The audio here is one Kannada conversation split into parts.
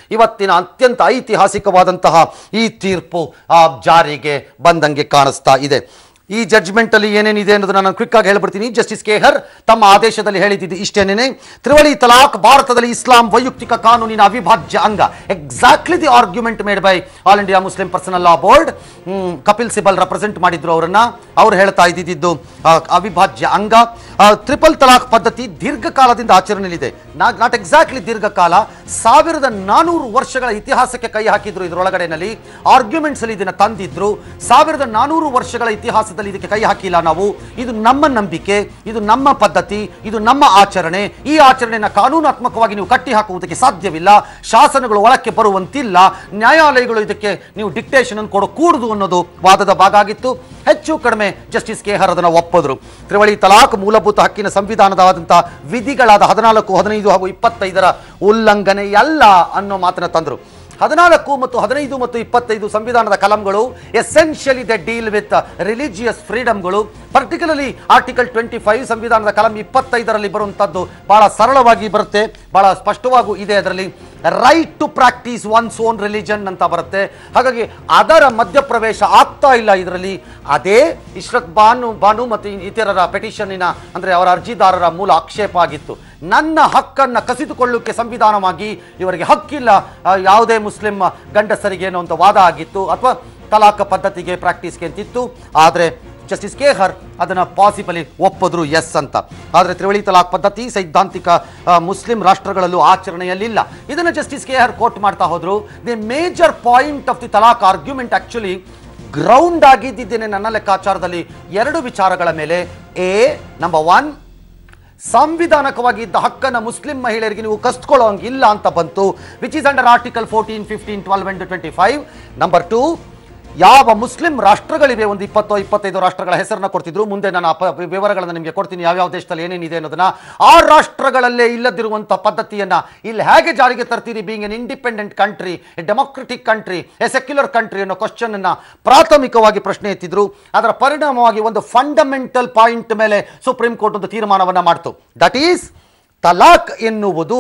ಇವತ್ತಿನ ಅತ್ಯಂತ ಐತಿಹಾಸಿಕವಾದಂತಹ ಈ ತೀರ್ಪು ಆ, ಜಾರಿಗೆ ಬಂದಂಗೆ ಕಾಣಿಸ್ತಾ ಇದೆ ಈ ಜಡ್ಜ್ಮೆಂಟ್ ಅಲ್ಲಿ ಏನೇನಿದೆ ಅನ್ನೋದನ್ನ ನಾನು ಕ್ವಿಕ್ ಆಗಿ ಹೇಳ್ಬಿಡ್ತೀನಿ ಜಸ್ಟಿಸ್ ಕೇಹರ್ ತಮ್ಮ ಆದೇಶದಲ್ಲಿ ಹೇಳಿದ್ದು ಇಷ್ಟೇನೇನೆ ತ್ರಿವಳಿ ತಲಾಕ್ ಭಾರತದಲ್ಲಿ ಇಸ್ಲಾಂ ವೈಯಕ್ತಿಕ ಕಾನೂನಿನ ಅವಿಭಾಜ್ಯ ಅಂಗ exactly the argument made by All India Muslim personal law Board Kapil Sibal represent ಮಾಡಿದ್ರು ಅವರನ್ನ ಅವ್ರು ಹೇಳ್ತಾ ಇದ್ದಿದ್ದು ಆ, ಅವಿಭಾಜ್ಯ ಅಂಗ ಟ್ರಿಪಲ್ ತಲಾಕ್ ಪದ್ಧತಿ ದೀರ್ಘಕಾಲದಿಂದ ಆಚರಣೆಯಲ್ಲಿದೆ ನಾಟ್ ಎಕ್ಸಾಕ್ಟ್ಲಿ ದೀರ್ಘಕಾಲ ಸಾವಿರದ ನಾನೂರು ವರ್ಷಗಳ ಇತಿಹಾಸಕ್ಕೆ ಕೈ ಹಾಕಿದ್ರು ಇದರೊಳಗಡೆನಲ್ಲಿ ಆರ್ಗ್ಯುಮೆಂಟ್ಸ್ ಅಲ್ಲಿ ಇದನ್ನ ತಂದಿದ್ರು ಸಾವಿರದ ನಾನೂರು ವರ್ಷಗಳ ಇತಿಹಾಸದಲ್ಲಿ ಇದಕ್ಕೆ ಕೈ ಹಾಕಿಲ್ಲ ನಾವು ಇದು ನಮ್ಮ ನಂಬಿಕೆ ಇದು ನಮ್ಮ ಪದ್ಧತಿ ಇದು ನಮ್ಮ ಆಚರಣೆ ಈ ಆಚರಣೆಯನ್ನು ಕಾನೂನಾತ್ಮಕವಾಗಿ ನೀವು ಕಟ್ಟಿ ಹಾಕುವುದಕ್ಕೆ ಸಾಧ್ಯವಿಲ್ಲ ಶಾಸನಗಳು ಒಳಕ್ಕೆ ಬರುವಂತಿಲ್ಲ ನ್ಯಾಯಾಲಯಗಳು ಇದಕ್ಕೆ ನೀವು ಡಿಕ್ಟೇಷನ್ ಅನ್ನು ಕೊಡೋ ಕೂಡುದು ಅನ್ನೋದು ವಾದದ ಭಾಗ ಆಗಿತ್ತು ಹೆಚ್ಚು ಕಡಿಮೆ ಜಸ್ಟಿಸ್ ಕೇಹರ್ ಅದನ್ನು ಒಪ್ಪದ್ರು ತ್ರಿವಳಿ ತಲಾಕ್ ಮೂಲಭೂತ ಹಕ್ಕಿನ ಸಂವಿಧಾನದಾದಂತಹ ವಿಧಿಗಳಾದ ಹದಿನಾಲ್ಕು ಹದಿನೈದು ಹಾಗೂ ಇಪ್ಪತ್ತೈದರ ಉಲ್ಲಂಘನೆಯಲ್ಲ ಅನ್ನೋ ಮಾತನ್ನ ತಂದ್ರು ಹದಿನಾಲ್ಕು ಮತ್ತು ಹದಿನೈದು ಮತ್ತು ಇಪ್ಪತ್ತೈದು ಸಂವಿಧಾನದ ಕಲಂಗಳು essentially the deal with religious ಫ್ರೀಡಮ್ಗಳು ಪರ್ಟಿಕ್ಯುಲರ್ಲಿ ಆರ್ಟಿಕಲ್ ಟ್ವೆಂಟಿ ಫೈವ್ ಸಂವಿಧಾನದ ಕಲಂ ಇಪ್ಪತ್ತೈದರಲ್ಲಿ ಬರುವಂಥದ್ದು ಬಹಳ ಸರಳವಾಗಿ ಬರುತ್ತೆ ಬಹಳ ಸ್ಪಷ್ಟವಾಗೂ ಇದೆ ಅದರಲ್ಲಿ right to practise one's own religion ಅಂತ ಬರುತ್ತೆ ಹಾಗಾಗಿ ಅದರ ಮಧ್ಯಪ್ರವೇಶ ಆಗ್ತಾ ಇಲ್ಲ ಇದರಲ್ಲಿ ಅದೇ ಇಶ್ರತ್ ಬಾನು ಬಾನು ಮತ್ತು ಇತರರ ಪೆಟಿಷನ್ನಿನ ಅಂದರೆ ಅವರ ಅರ್ಜಿದಾರರ ಮೂಲ ಆಕ್ಷೇಪ ಆಗಿತ್ತು ನನ್ನ ಹಕ್ಕನ್ನು ಕಸಿದುಕೊಳ್ಳೋಕೆ ಸಂವಿಧಾನವಾಗಿ ಇವರಿಗೆ ಹಕ್ಕಿಲ್ಲ ಆ, ಯಾವುದೇ ಮುಸ್ಲಿಂ ಗಂಡಸರಿಗೆ ಏನೋ ಅಂತ ವಾದ ಆಗಿತ್ತು ಅಥವಾ ತಲಾಖ ಪದ್ಧತಿಗೆ ಪ್ರಾಕ್ಟೀಸ್ಗೆ ಅಂತಿತ್ತು ಆದರೆ ಜಸ್ಟಿಸ್ ಕೇಹರ್ ಅದನ್ನು ಪಾಸಿಬಲಿ ಒಪ್ಪಿದ್ರು ಎಸ್ ಅಂತ ಆದರೆ ತ್ರಿವಳಿ ತಲಾಕ್ ಪದ್ಧತಿ ಸೈದ್ಧಾಂತಿಕ ಆ, ಮುಸ್ಲಿಂ ರಾಷ್ಟ್ರಗಳಲ್ಲೂ ಆಚರಣೆಯಲ್ಲಿಲ್ಲ ಇದನ್ನು ಜಸ್ಟಿಸ್ ಕೇಹರ್ ಕೋಟ್ ಮಾಡ್ತಾ ಹೋದ್ರು the major point of the talaq argument actually ground ಆಗಿದ್ದಿದ್ದೇನೆ ನನ್ನ ಲೆಕ್ಕಾಚಾರದಲ್ಲಿ ಎರಡು ವಿಚಾರಗಳ ಮೇಲೆ ಎ ನಂಬರ್ ಒನ್ ಸಾಂವಿಧಾನಿಕವಾಗಿ ಇದ್ದ ಹಕ್ಕನ್ನು ಮುಸ್ಲಿಂ ಮಹಿಳೆಯರಿಗೆ ನೀವು ಕಸ್ಕೊಳ್ಳೋ ಇಲ್ಲ ಅಂತ ಬಂತು which is under article fourteen fifteen twelve and twenty five number two ಯಾವ ಮುಸ್ಲಿಂ ರಾಷ್ಟ್ರಗಳಿವೆ ಒಂದು ಇಪ್ಪತ್ತೋ ಇಪ್ಪತ್ತೈದು ರಾಷ್ಟ್ರಗಳ ಹೆಸರನ್ನ ಕೊಡ್ತಿದ್ರು ಮುಂದೆ ನಾನು ಆ ಪ- ವಿವರಗಳನ್ನು ನಿಮಗೆ ಕೊಡ್ತೀನಿ ಯಾವ್ಯಾವ ದೇಶದಲ್ಲಿ ಏನೇನಿದೆ ಅನ್ನೋದನ್ನ ಆ ರಾಷ್ಟ್ರಗಳಲ್ಲೇ ಇಲ್ಲದಿರುವಂಥ ಪದ್ಧತಿಯನ್ನ ಇಲ್ಲಿ ಹೇಗೆ ಜಾರಿಗೆ ತರ್ತೀರಿ being an independent country a democratic country a secular country ಅನ್ನೋ ಕ್ವಶನ್ ಅನ್ನ ಪ್ರಾಥಮಿಕವಾಗಿ ಪ್ರಶ್ನೆ ಎತ್ತಿದ್ರು ಅದರ ಪರಿಣಾಮವಾಗಿ ಒಂದು ಫಂಡಮೆಂಟಲ್ ಪಾಯಿಂಟ್ ಮೇಲೆ ಸುಪ್ರೀಂ ಕೋರ್ಟ್ ಒಂದು ತೀರ್ಮಾನವನ್ನ ಮಾಡ್ತು ದಟ್ ಈಸ್ ತಲಾಕ್ ಎನ್ನುವುದು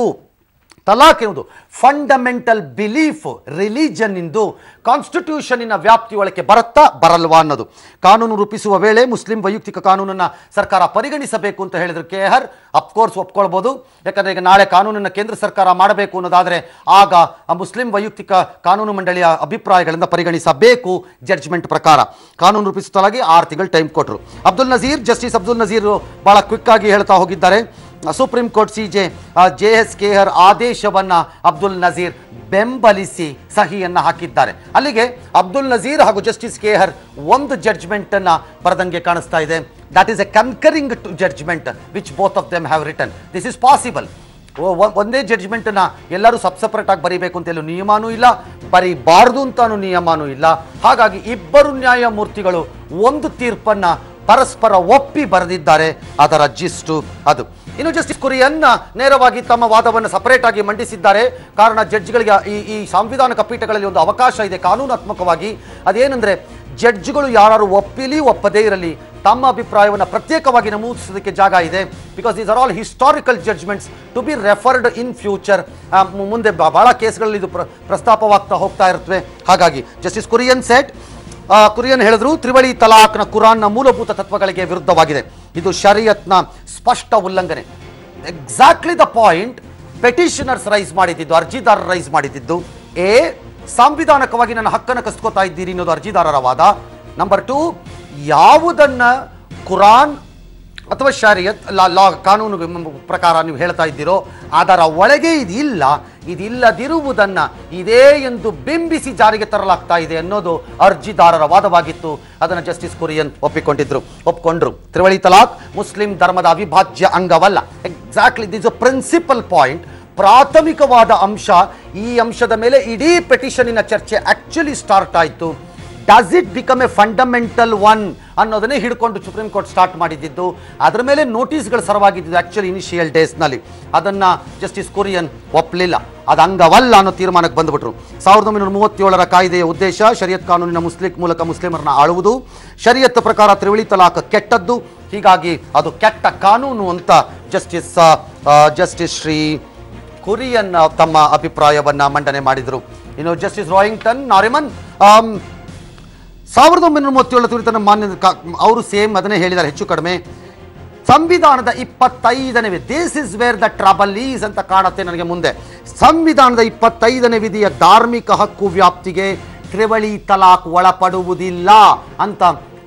ತಲಾಕ್ ಎನ್ನುವುದು ಫಂಡಮೆಂಟಲ್ ಬಿಲೀಫ್ ರಿಲಿಜನ್ ಇಂದು ಕಾನ್ಸ್ಟಿಟ್ಯೂಷನಿನ ವ್ಯಾಪ್ತಿಯೊಳಗೆ ಬರುತ್ತಾ ಬರಲ್ವಾ ಅನ್ನೋದು ಕಾನೂನು ರೂಪಿಸುವ ವೇಳೆ ಮುಸ್ಲಿಂ ವೈಯಕ್ತಿಕ ಕಾನೂನನ್ನ ಸರ್ಕಾರ ಪರಿಗಣಿಸಬೇಕು ಅಂತ ಹೇಳಿದ್ರು ಕೆ ಆರ್ ಅಫ್ಕೋರ್ಸ್ ಒಪ್ಕೊಳ್ಬೋದು ಯಾಕಂದ್ರೆ ಈಗ ನಾಳೆ ಕಾನೂನನ್ನು ಕೇಂದ್ರ ಸರ್ಕಾರ ಮಾಡಬೇಕು ಅನ್ನೋದಾದ್ರೆ ಆಗ ಆ ಮುಸ್ಲಿಂ ವೈಯಕ್ತಿಕ ಕಾನೂನು ಮಂಡಳಿಯ ಅಭಿಪ್ರಾಯಗಳಿಂದ ಪರಿಗಣಿಸಬೇಕು ಜಡ್ಜ್ಮೆಂಟ್ ಪ್ರಕಾರ ಕಾನೂನು ರೂಪಿಸುತ್ತಲಾಗಿ ಆರು ತಿಂಗಳು ಟೈಮ್ ಕೊಟ್ಟರು ಅಬ್ದುಲ್ ನಜೀರ್ ಜಸ್ಟಿಸ್ ಅಬ್ದುಲ್ ನಜೀರ್ ಬಹಳ ಕ್ವಿಕ್ ಆಗಿ ಹೇಳ್ತಾ ಹೋಗಿದ್ದಾರೆ supreme court C J J S Khehar ಆದೇಶವನ್ನ ಅಬ್ದುಲ್ ನಜೀರ್ ಬೆಂಬಲಿಸಿ ಸಹಿಯನ್ನ ಹಾಕಿದ್ದಾರೆ ಅಲ್ಲಿಗೆ ಅಬ್ದುಲ್ ನಜೀರ್ ಹಾಗೂ ಜಸ್ಟಿಸ್ ಕೇಹರ್ ಒಂದು ಜಡ್ಜ್ಮೆಂಟ್ ಅನ್ನ ಬರೆದಂಗೆ ಕಾಣಿಸ್ತಾ ಇದೆ that is a concurring two judgment which both of them have return this is possible ಒಂದೇ ಜಡ್ಜ್ಮೆಂಟ್ನ ಎಲ್ಲರೂ ಸಬ್ ಸಪ್ರೇಟ್ ಆಗಿ ಬರೀಬೇಕು ಅಂತ ಎಲ್ಲೂ ನಿಯಮನೂ ಇಲ್ಲ ಬರೀಬಾರ್ದು ಅಂತಾನು ನಿಯಮನೂ ಇಲ್ಲ ಹಾಗಾಗಿ ಇಬ್ಬರು ನ್ಯಾಯಮೂರ್ತಿಗಳು ಒಂದು ತೀರ್ಪನ್ನ ಪರಸ್ಪರ ಒಪ್ಪಿ ಬರೆದಿದ್ದಾರೆ ಅದರ ಜಿಸ್ಟು ಅದು ಇನ್ನು ಜಸ್ಟಿಸ್ ಕುರಿಯನ್ನ ನೇರವಾಗಿ ತಮ್ಮ ವಾದವನ್ನು ಸಪರೇಟ್ ಆಗಿ ಮಂಡಿಸಿದ್ದಾರೆ ಕಾರಣ ಜಡ್ಜ್ಗಳಿಗೆ ಈ ಈ ಸಾಂವಿಧಾನಿಕ ಪೀಠಗಳಲ್ಲಿ ಒಂದು ಅವಕಾಶ ಇದೆ ಕಾನೂನಾತ್ಮಕವಾಗಿ ಅದೇನೆಂದ್ರೆ ಜಡ್ಜ್ಗಳು ಯಾರು ಒಪ್ಪಿಲಿ ಒಪ್ಪದೇ ಇರಲಿ ತಮ್ಮ ಅಭಿಪ್ರಾಯವನ್ನು ಪ್ರತ್ಯೇಕವಾಗಿ ನಮೂದಿಸೋದಕ್ಕೆ ಜಾಗ ಇದೆ because these are all historical judgments to be referred in future ಮುಂದೆ ಬ- ಬಹಳ ಕೇಸ್ಗಳಲ್ಲಿ ಇದು ಪ್ರ- ಪ್ರಸ್ತಾಪವಾಗ್ತಾ ಹೋಗ್ತಾ ಇರುತ್ತವೆ ಹಾಗಾಗಿ ಜಸ್ಟಿಸ್ ಕುರಿಯನ್ ಸೆಟ್ ಆ, ಕುರಿಯನ್ ಹೇಳಿದ್ರು ತ್ರಿವಳಿ ತಲಾಕ್ನ ಕುರಾನ್ನ ಮೂಲಭೂತ ತತ್ವಗಳಿಗೆ ವಿರುದ್ಧವಾಗಿದೆ ಇದು ಶರಿಯತ್ನ ಸ್ಪಷ್ಟ ಉಲ್ಲಂಘನೆ exactly the point petitioners raise ಮಾಡಿದ್ದು ಅರ್ಜಿದಾರರು ರೈಸ್ ಮಾಡಿದ್ದು ಎ ಸಾಂವಿಧಾನಿಕವಾಗಿ ನನ್ನ ಹಕ್ಕನ್ನು ಕಸ್ಕೋತಾ ಇದ್ದೀರಿ ಅನ್ನೋದು ಅರ್ಜಿದಾರರ ವಾದ ನಂಬರ್ ಟು ಯಾವುದನ್ನ ಕುರಾನ್ ಅಥವಾ ಶರಿಯತ್ ಲಾ ಲಾ ಕಾನೂನು ಮ್- ಪ್ರಕಾರ ನೀವು ಹೇಳ್ತಾ ಇದ್ದೀರೋ ಅದರ ಒಳಗೆ ಇದಿಲ್ಲ ಇದಿಲ್ಲದಿರುವುದನ್ನ ಇದೇ ಎಂದು ಬಿಂಬಿಸಿ ಜಾರಿಗೆ ತರಲಾಗ್ತಾ ಇದೆ ಅನ್ನೋದು ಅರ್ಜಿದಾರರ ವಾದವಾಗಿತ್ತು ಅದನ್ನು ಜಸ್ಟಿಸ್ ಕುರಿಯನ್ ಒಪ್ಪಿಕೊಂಡಿದ್ರು ಒಪ್ಕೊಂಡ್ರು ತ್ರಿವಳಿ ತಲಾಕ್ ಮುಸ್ಲಿಂ ಧರ್ಮದ ಅವಿಭಾಜ್ಯ ಅಂಗವಲ್ಲ exactly this uh principal point ಪ್ರಾಥಮಿಕವಾದ ಅಂಶ ಈ ಅಂಶದ ಮೇಲೆ ಇಡೀ ಪೆಟಿಷನಿನ ಚರ್ಚೆ ಆಕ್ಚುಲಿ ಸ್ಟಾರ್ಟ್ ಆಯಿತು does it become a fundamental one ಅನ್ನೋದನ್ನೇ ಹಿಡ್ಕೊಂಡು ಸುಪ್ರೀಂ ಕೋರ್ಟ್ ಸ್ಟಾರ್ಟ್ ಮಾಡಿದ್ದು ಅದರ ಮೇಲೆ ನೋಟಿಸ್ಗಳು ಸರ್ವಾಗಿದ್ದು ಆಕ್ಚುಲಿ ಇನಿಷಿಯಲ್ ಡೇಸ್ನಲ್ಲಿ ಅದನ್ನು ಜಸ್ಟಿಸ್ ಕುರಿಯನ್ ಒಪ್ಪಲಿಲ್ಲ ಅದು ಅಂಗವಲ್ಲ ಅನ್ನೋ ತೀರ್ಮಾನಕ್ಕೆ ಬಂದ್ಬಿಟ್ರು ಸಾವಿರದ ಒಂಬೈನೂರ ಮೂವತ್ತೇಳರ ಕಾಯ್ದೆಯ ಉದ್ದೇಶ ಶರಿಯತ್ ಕಾನೂನಿನ ಮುಸ್ಲಿಂ ಮೂಲಕ ಮುಸ್ಲಿಮರನ್ನ ಆಳುವುದು ಶರಿಯತ್ ಪ್ರಕಾರ ತ್ರಿವಳಿ ತಲಾಖ್ ಕೆಟ್ಟದ್ದು ಹೀಗಾಗಿ ಅದು ಕೆಟ್ಟ ಕಾನೂನು ಅಂತ ಜಸ್ಟಿಸ್ ಜಸ್ಟಿಸ್ ಶ್ರೀ ಕುರಿಯನ್ ತಮ್ಮ ಅಭಿಪ್ರಾಯವನ್ನ ಮಂಡನೆ ಮಾಡಿದರು ಇನ್ನು ಜಸ್ಟಿಸ್ ರಾಯಿಂಗ್ಟನ್ ನಾರಿಮನ್ ಆಮ್, ಸಾವಿರದ ಒಂಬೈನೂರ ಮೂವತ್ತೇಳು ಕುರಿತ ಮಾನ್ಯ ಕಾ- ಅವರು ಸೇಮ್ ಅದನ್ನೇ ಹೇಳಿದ್ದಾರೆ ಹೆಚ್ಚು ಕಡಿಮೆ ಸಂವಿಧಾನದ ಇಪ್ಪತ್ತೈದನೇ ವಿಧಿ this is where the trouble is ಅಂತ ಕಾಣುತ್ತೆ ನನಗೆ ಮುಂದೆ ಸಂವಿಧಾನದ ಇಪ್ಪತ್ತೈದನೇ ವಿಧಿಯ ಧಾರ್ಮಿಕ ಹಕ್ಕು ವ್ಯಾಪ್ತಿಗೆ ತ್ರಿವಳಿ ತಲಾಕ್ ಒಳಪಡುವುದಿಲ್ಲ ಅಂತ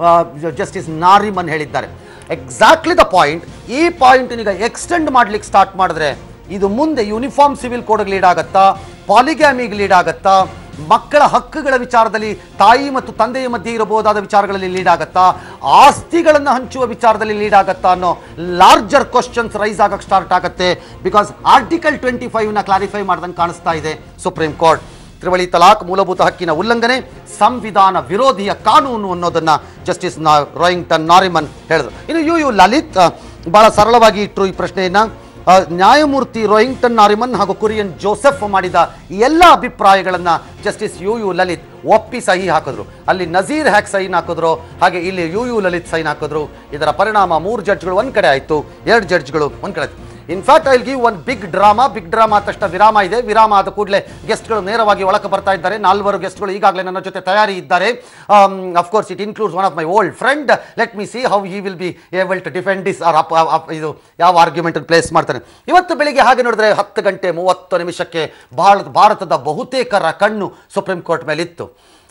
ಜಸ್ಟಿಸ್ ನಾರಿಮನ್ ಹೇಳಿದ್ದಾರೆ ಎಕ್ಸಾಕ್ಟ್ಲಿ ದ ಪಾಯಿಂಟ್ ಈ ಪಾಯಿಂಟ್ ಈಗ ಎಕ್ಸ್ಟೆಂಡ್ ಮಾಡ್ಲಿಕ್ಕೆ ಸ್ಟಾರ್ಟ್ ಮಾಡಿದ್ರೆ ಇದು ಮುಂದೆ ಯೂನಿಫಾರ್ಮ್ ಸಿವಿಲ್ ಕೋಡ್ಗೆ ಲೀಡ್ ಆಗತ್ತಾ ಪಾಲಿಗ್ಯಾಮಿಗೆ ಲೀಡ್ ಆಗತ್ತಾ ಮಕ್ಕಳ ಹಕ್ಕುಗಳ ವಿಚಾರದಲ್ಲಿ ತಾಯಿ ಮತ್ತು ತಂದೆಯ ಮಧ್ಯೆ ಇರಬಹುದಾದ ವಿಚಾರಗಳಲ್ಲಿ ಲೀಡ್ ಆಗತ್ತಾ ಆಸ್ತಿಗಳನ್ನು ಹಂಚುವ ವಿಚಾರದಲ್ಲಿ ಲೀಡ್ ಆಗತ್ತಾ ಅನ್ನೋ ಲಾರ್ಜರ್ ಕ್ವಶನ್ಸ್ ರೈಸ್ ಆಗಕ್ಕೆ ಸ್ಟಾರ್ಟ್ ಆಗುತ್ತೆ ಬಿಕಾಸ್ ಆರ್ಟಿಕಲ್ ಟ್ವೆಂಟಿ ಫೈವ್ನ ಕ್ಲಾರಿಫೈ ಮಾಡ್ದಂಗೆ ಕಾಣಿಸ್ತಾ ಇದೆ ಸುಪ್ರೀಂ ಕೋರ್ಟ್ ತ್ರಿವಳಿ ತಲಾಕ್ ಮೂಲಭೂತ ಹಕ್ಕಿನ ಉಲ್ಲಂಘನೆ ಸಂವಿಧಾನ ವಿರೋಧಿಯ ಕಾನೂನು ಅನ್ನೋದನ್ನ ಜಸ್ಟಿಸ್ ನಾ ರಾಯಿಂಗ್ಟನ್ ನಾರಿಮನ್ ಹೇಳಿದ್ರು ಇನ್ನು ಯು ಯು ಲಲಿತ್ ಆ, ಬಹಳ ಸರಳವಾಗಿ ಇಟ್ಟರು ಈ ಪ್ರಶ್ನೆಯನ್ನ ಆ, ನ್ಯಾಯಮೂರ್ತಿ ರೋಯಿಂಗ್ಟನ್ ನಾರಿಮನ್ ಹಾಗೂ ಕುರಿಯನ್ ಜೋಸೆಫ್ ಮಾಡಿದ ಈ ಎಲ್ಲ ಅಭಿಪ್ರಾಯಗಳನ್ನ ಜಸ್ಟಿಸ್ ಯು ಯು ಲಲಿತ್ ಒಪ್ಪಿ ಸಹಿ ಹಾಕಿದ್ರು ಅಲ್ಲಿ ನಜೀರ್ ಹ್ಯಾಕ್ ಸೈನ್ ಹಾಕಿದ್ರು ಹಾಗೆ ಇಲ್ಲಿ ಯು ಯು ಲಲಿತ್ ಸೈನ್ ಹಾಕಿದ್ರು ಇದರ ಪರಿಣಾಮ ಮೂರು ಜಡ್ಜ್ಗಳು ಒಂದ್ ಕಡೆ ಆಯ್ತು ಎರಡು ಜಡ್ಜ್ಗಳು ಒಂದ್ ಕಡೆ ಆಯ್ತು in fact I give one big drama big drama ಆದ ತಕ್ಷಣ ವಿರಾಮ ಇದೆ ವಿರಾಮ ಆದ ಕೂಡಲೇ ಗೆಸ್ಟ್ಗಳು ನೇರವಾಗಿ ಒಳಕ್ಕೆ ಬರ್ತಾ ಇದ್ದಾರೆ ನಾಲ್ವರು ಗೆಸ್ಟ್ಗಳು ಈಗಾಗಲೇ ನನ್ನ ಜೊತೆ ತಯಾರಿ ಇದ್ದಾರೆ of course it includes one of my old friend let me see how he will be able to defend this are up ಇದು ಯಾವ ಆರ್ಗ್ಯುಮೆಂಟ್ ಪ್ಲೇಸ್ ಮಾಡ್ತಾನೆ ಇವತ್ತು ಬೆಳಿಗ್ಗೆ ಹಾಗೆ ನೋಡಿದ್ರೆ ಹತ್ತು ಗಂಟೆ ಮೂವತ್ತು ನಿಮಿಷಕ್ಕೆ ಭಾರತ ಭಾರತದ ಬಹುತೇಕರ ಕಣ್ಣು ಸುಪ್ರೀಂ ಕೋರ್ಟ್ ಮೇಲಿತ್ತು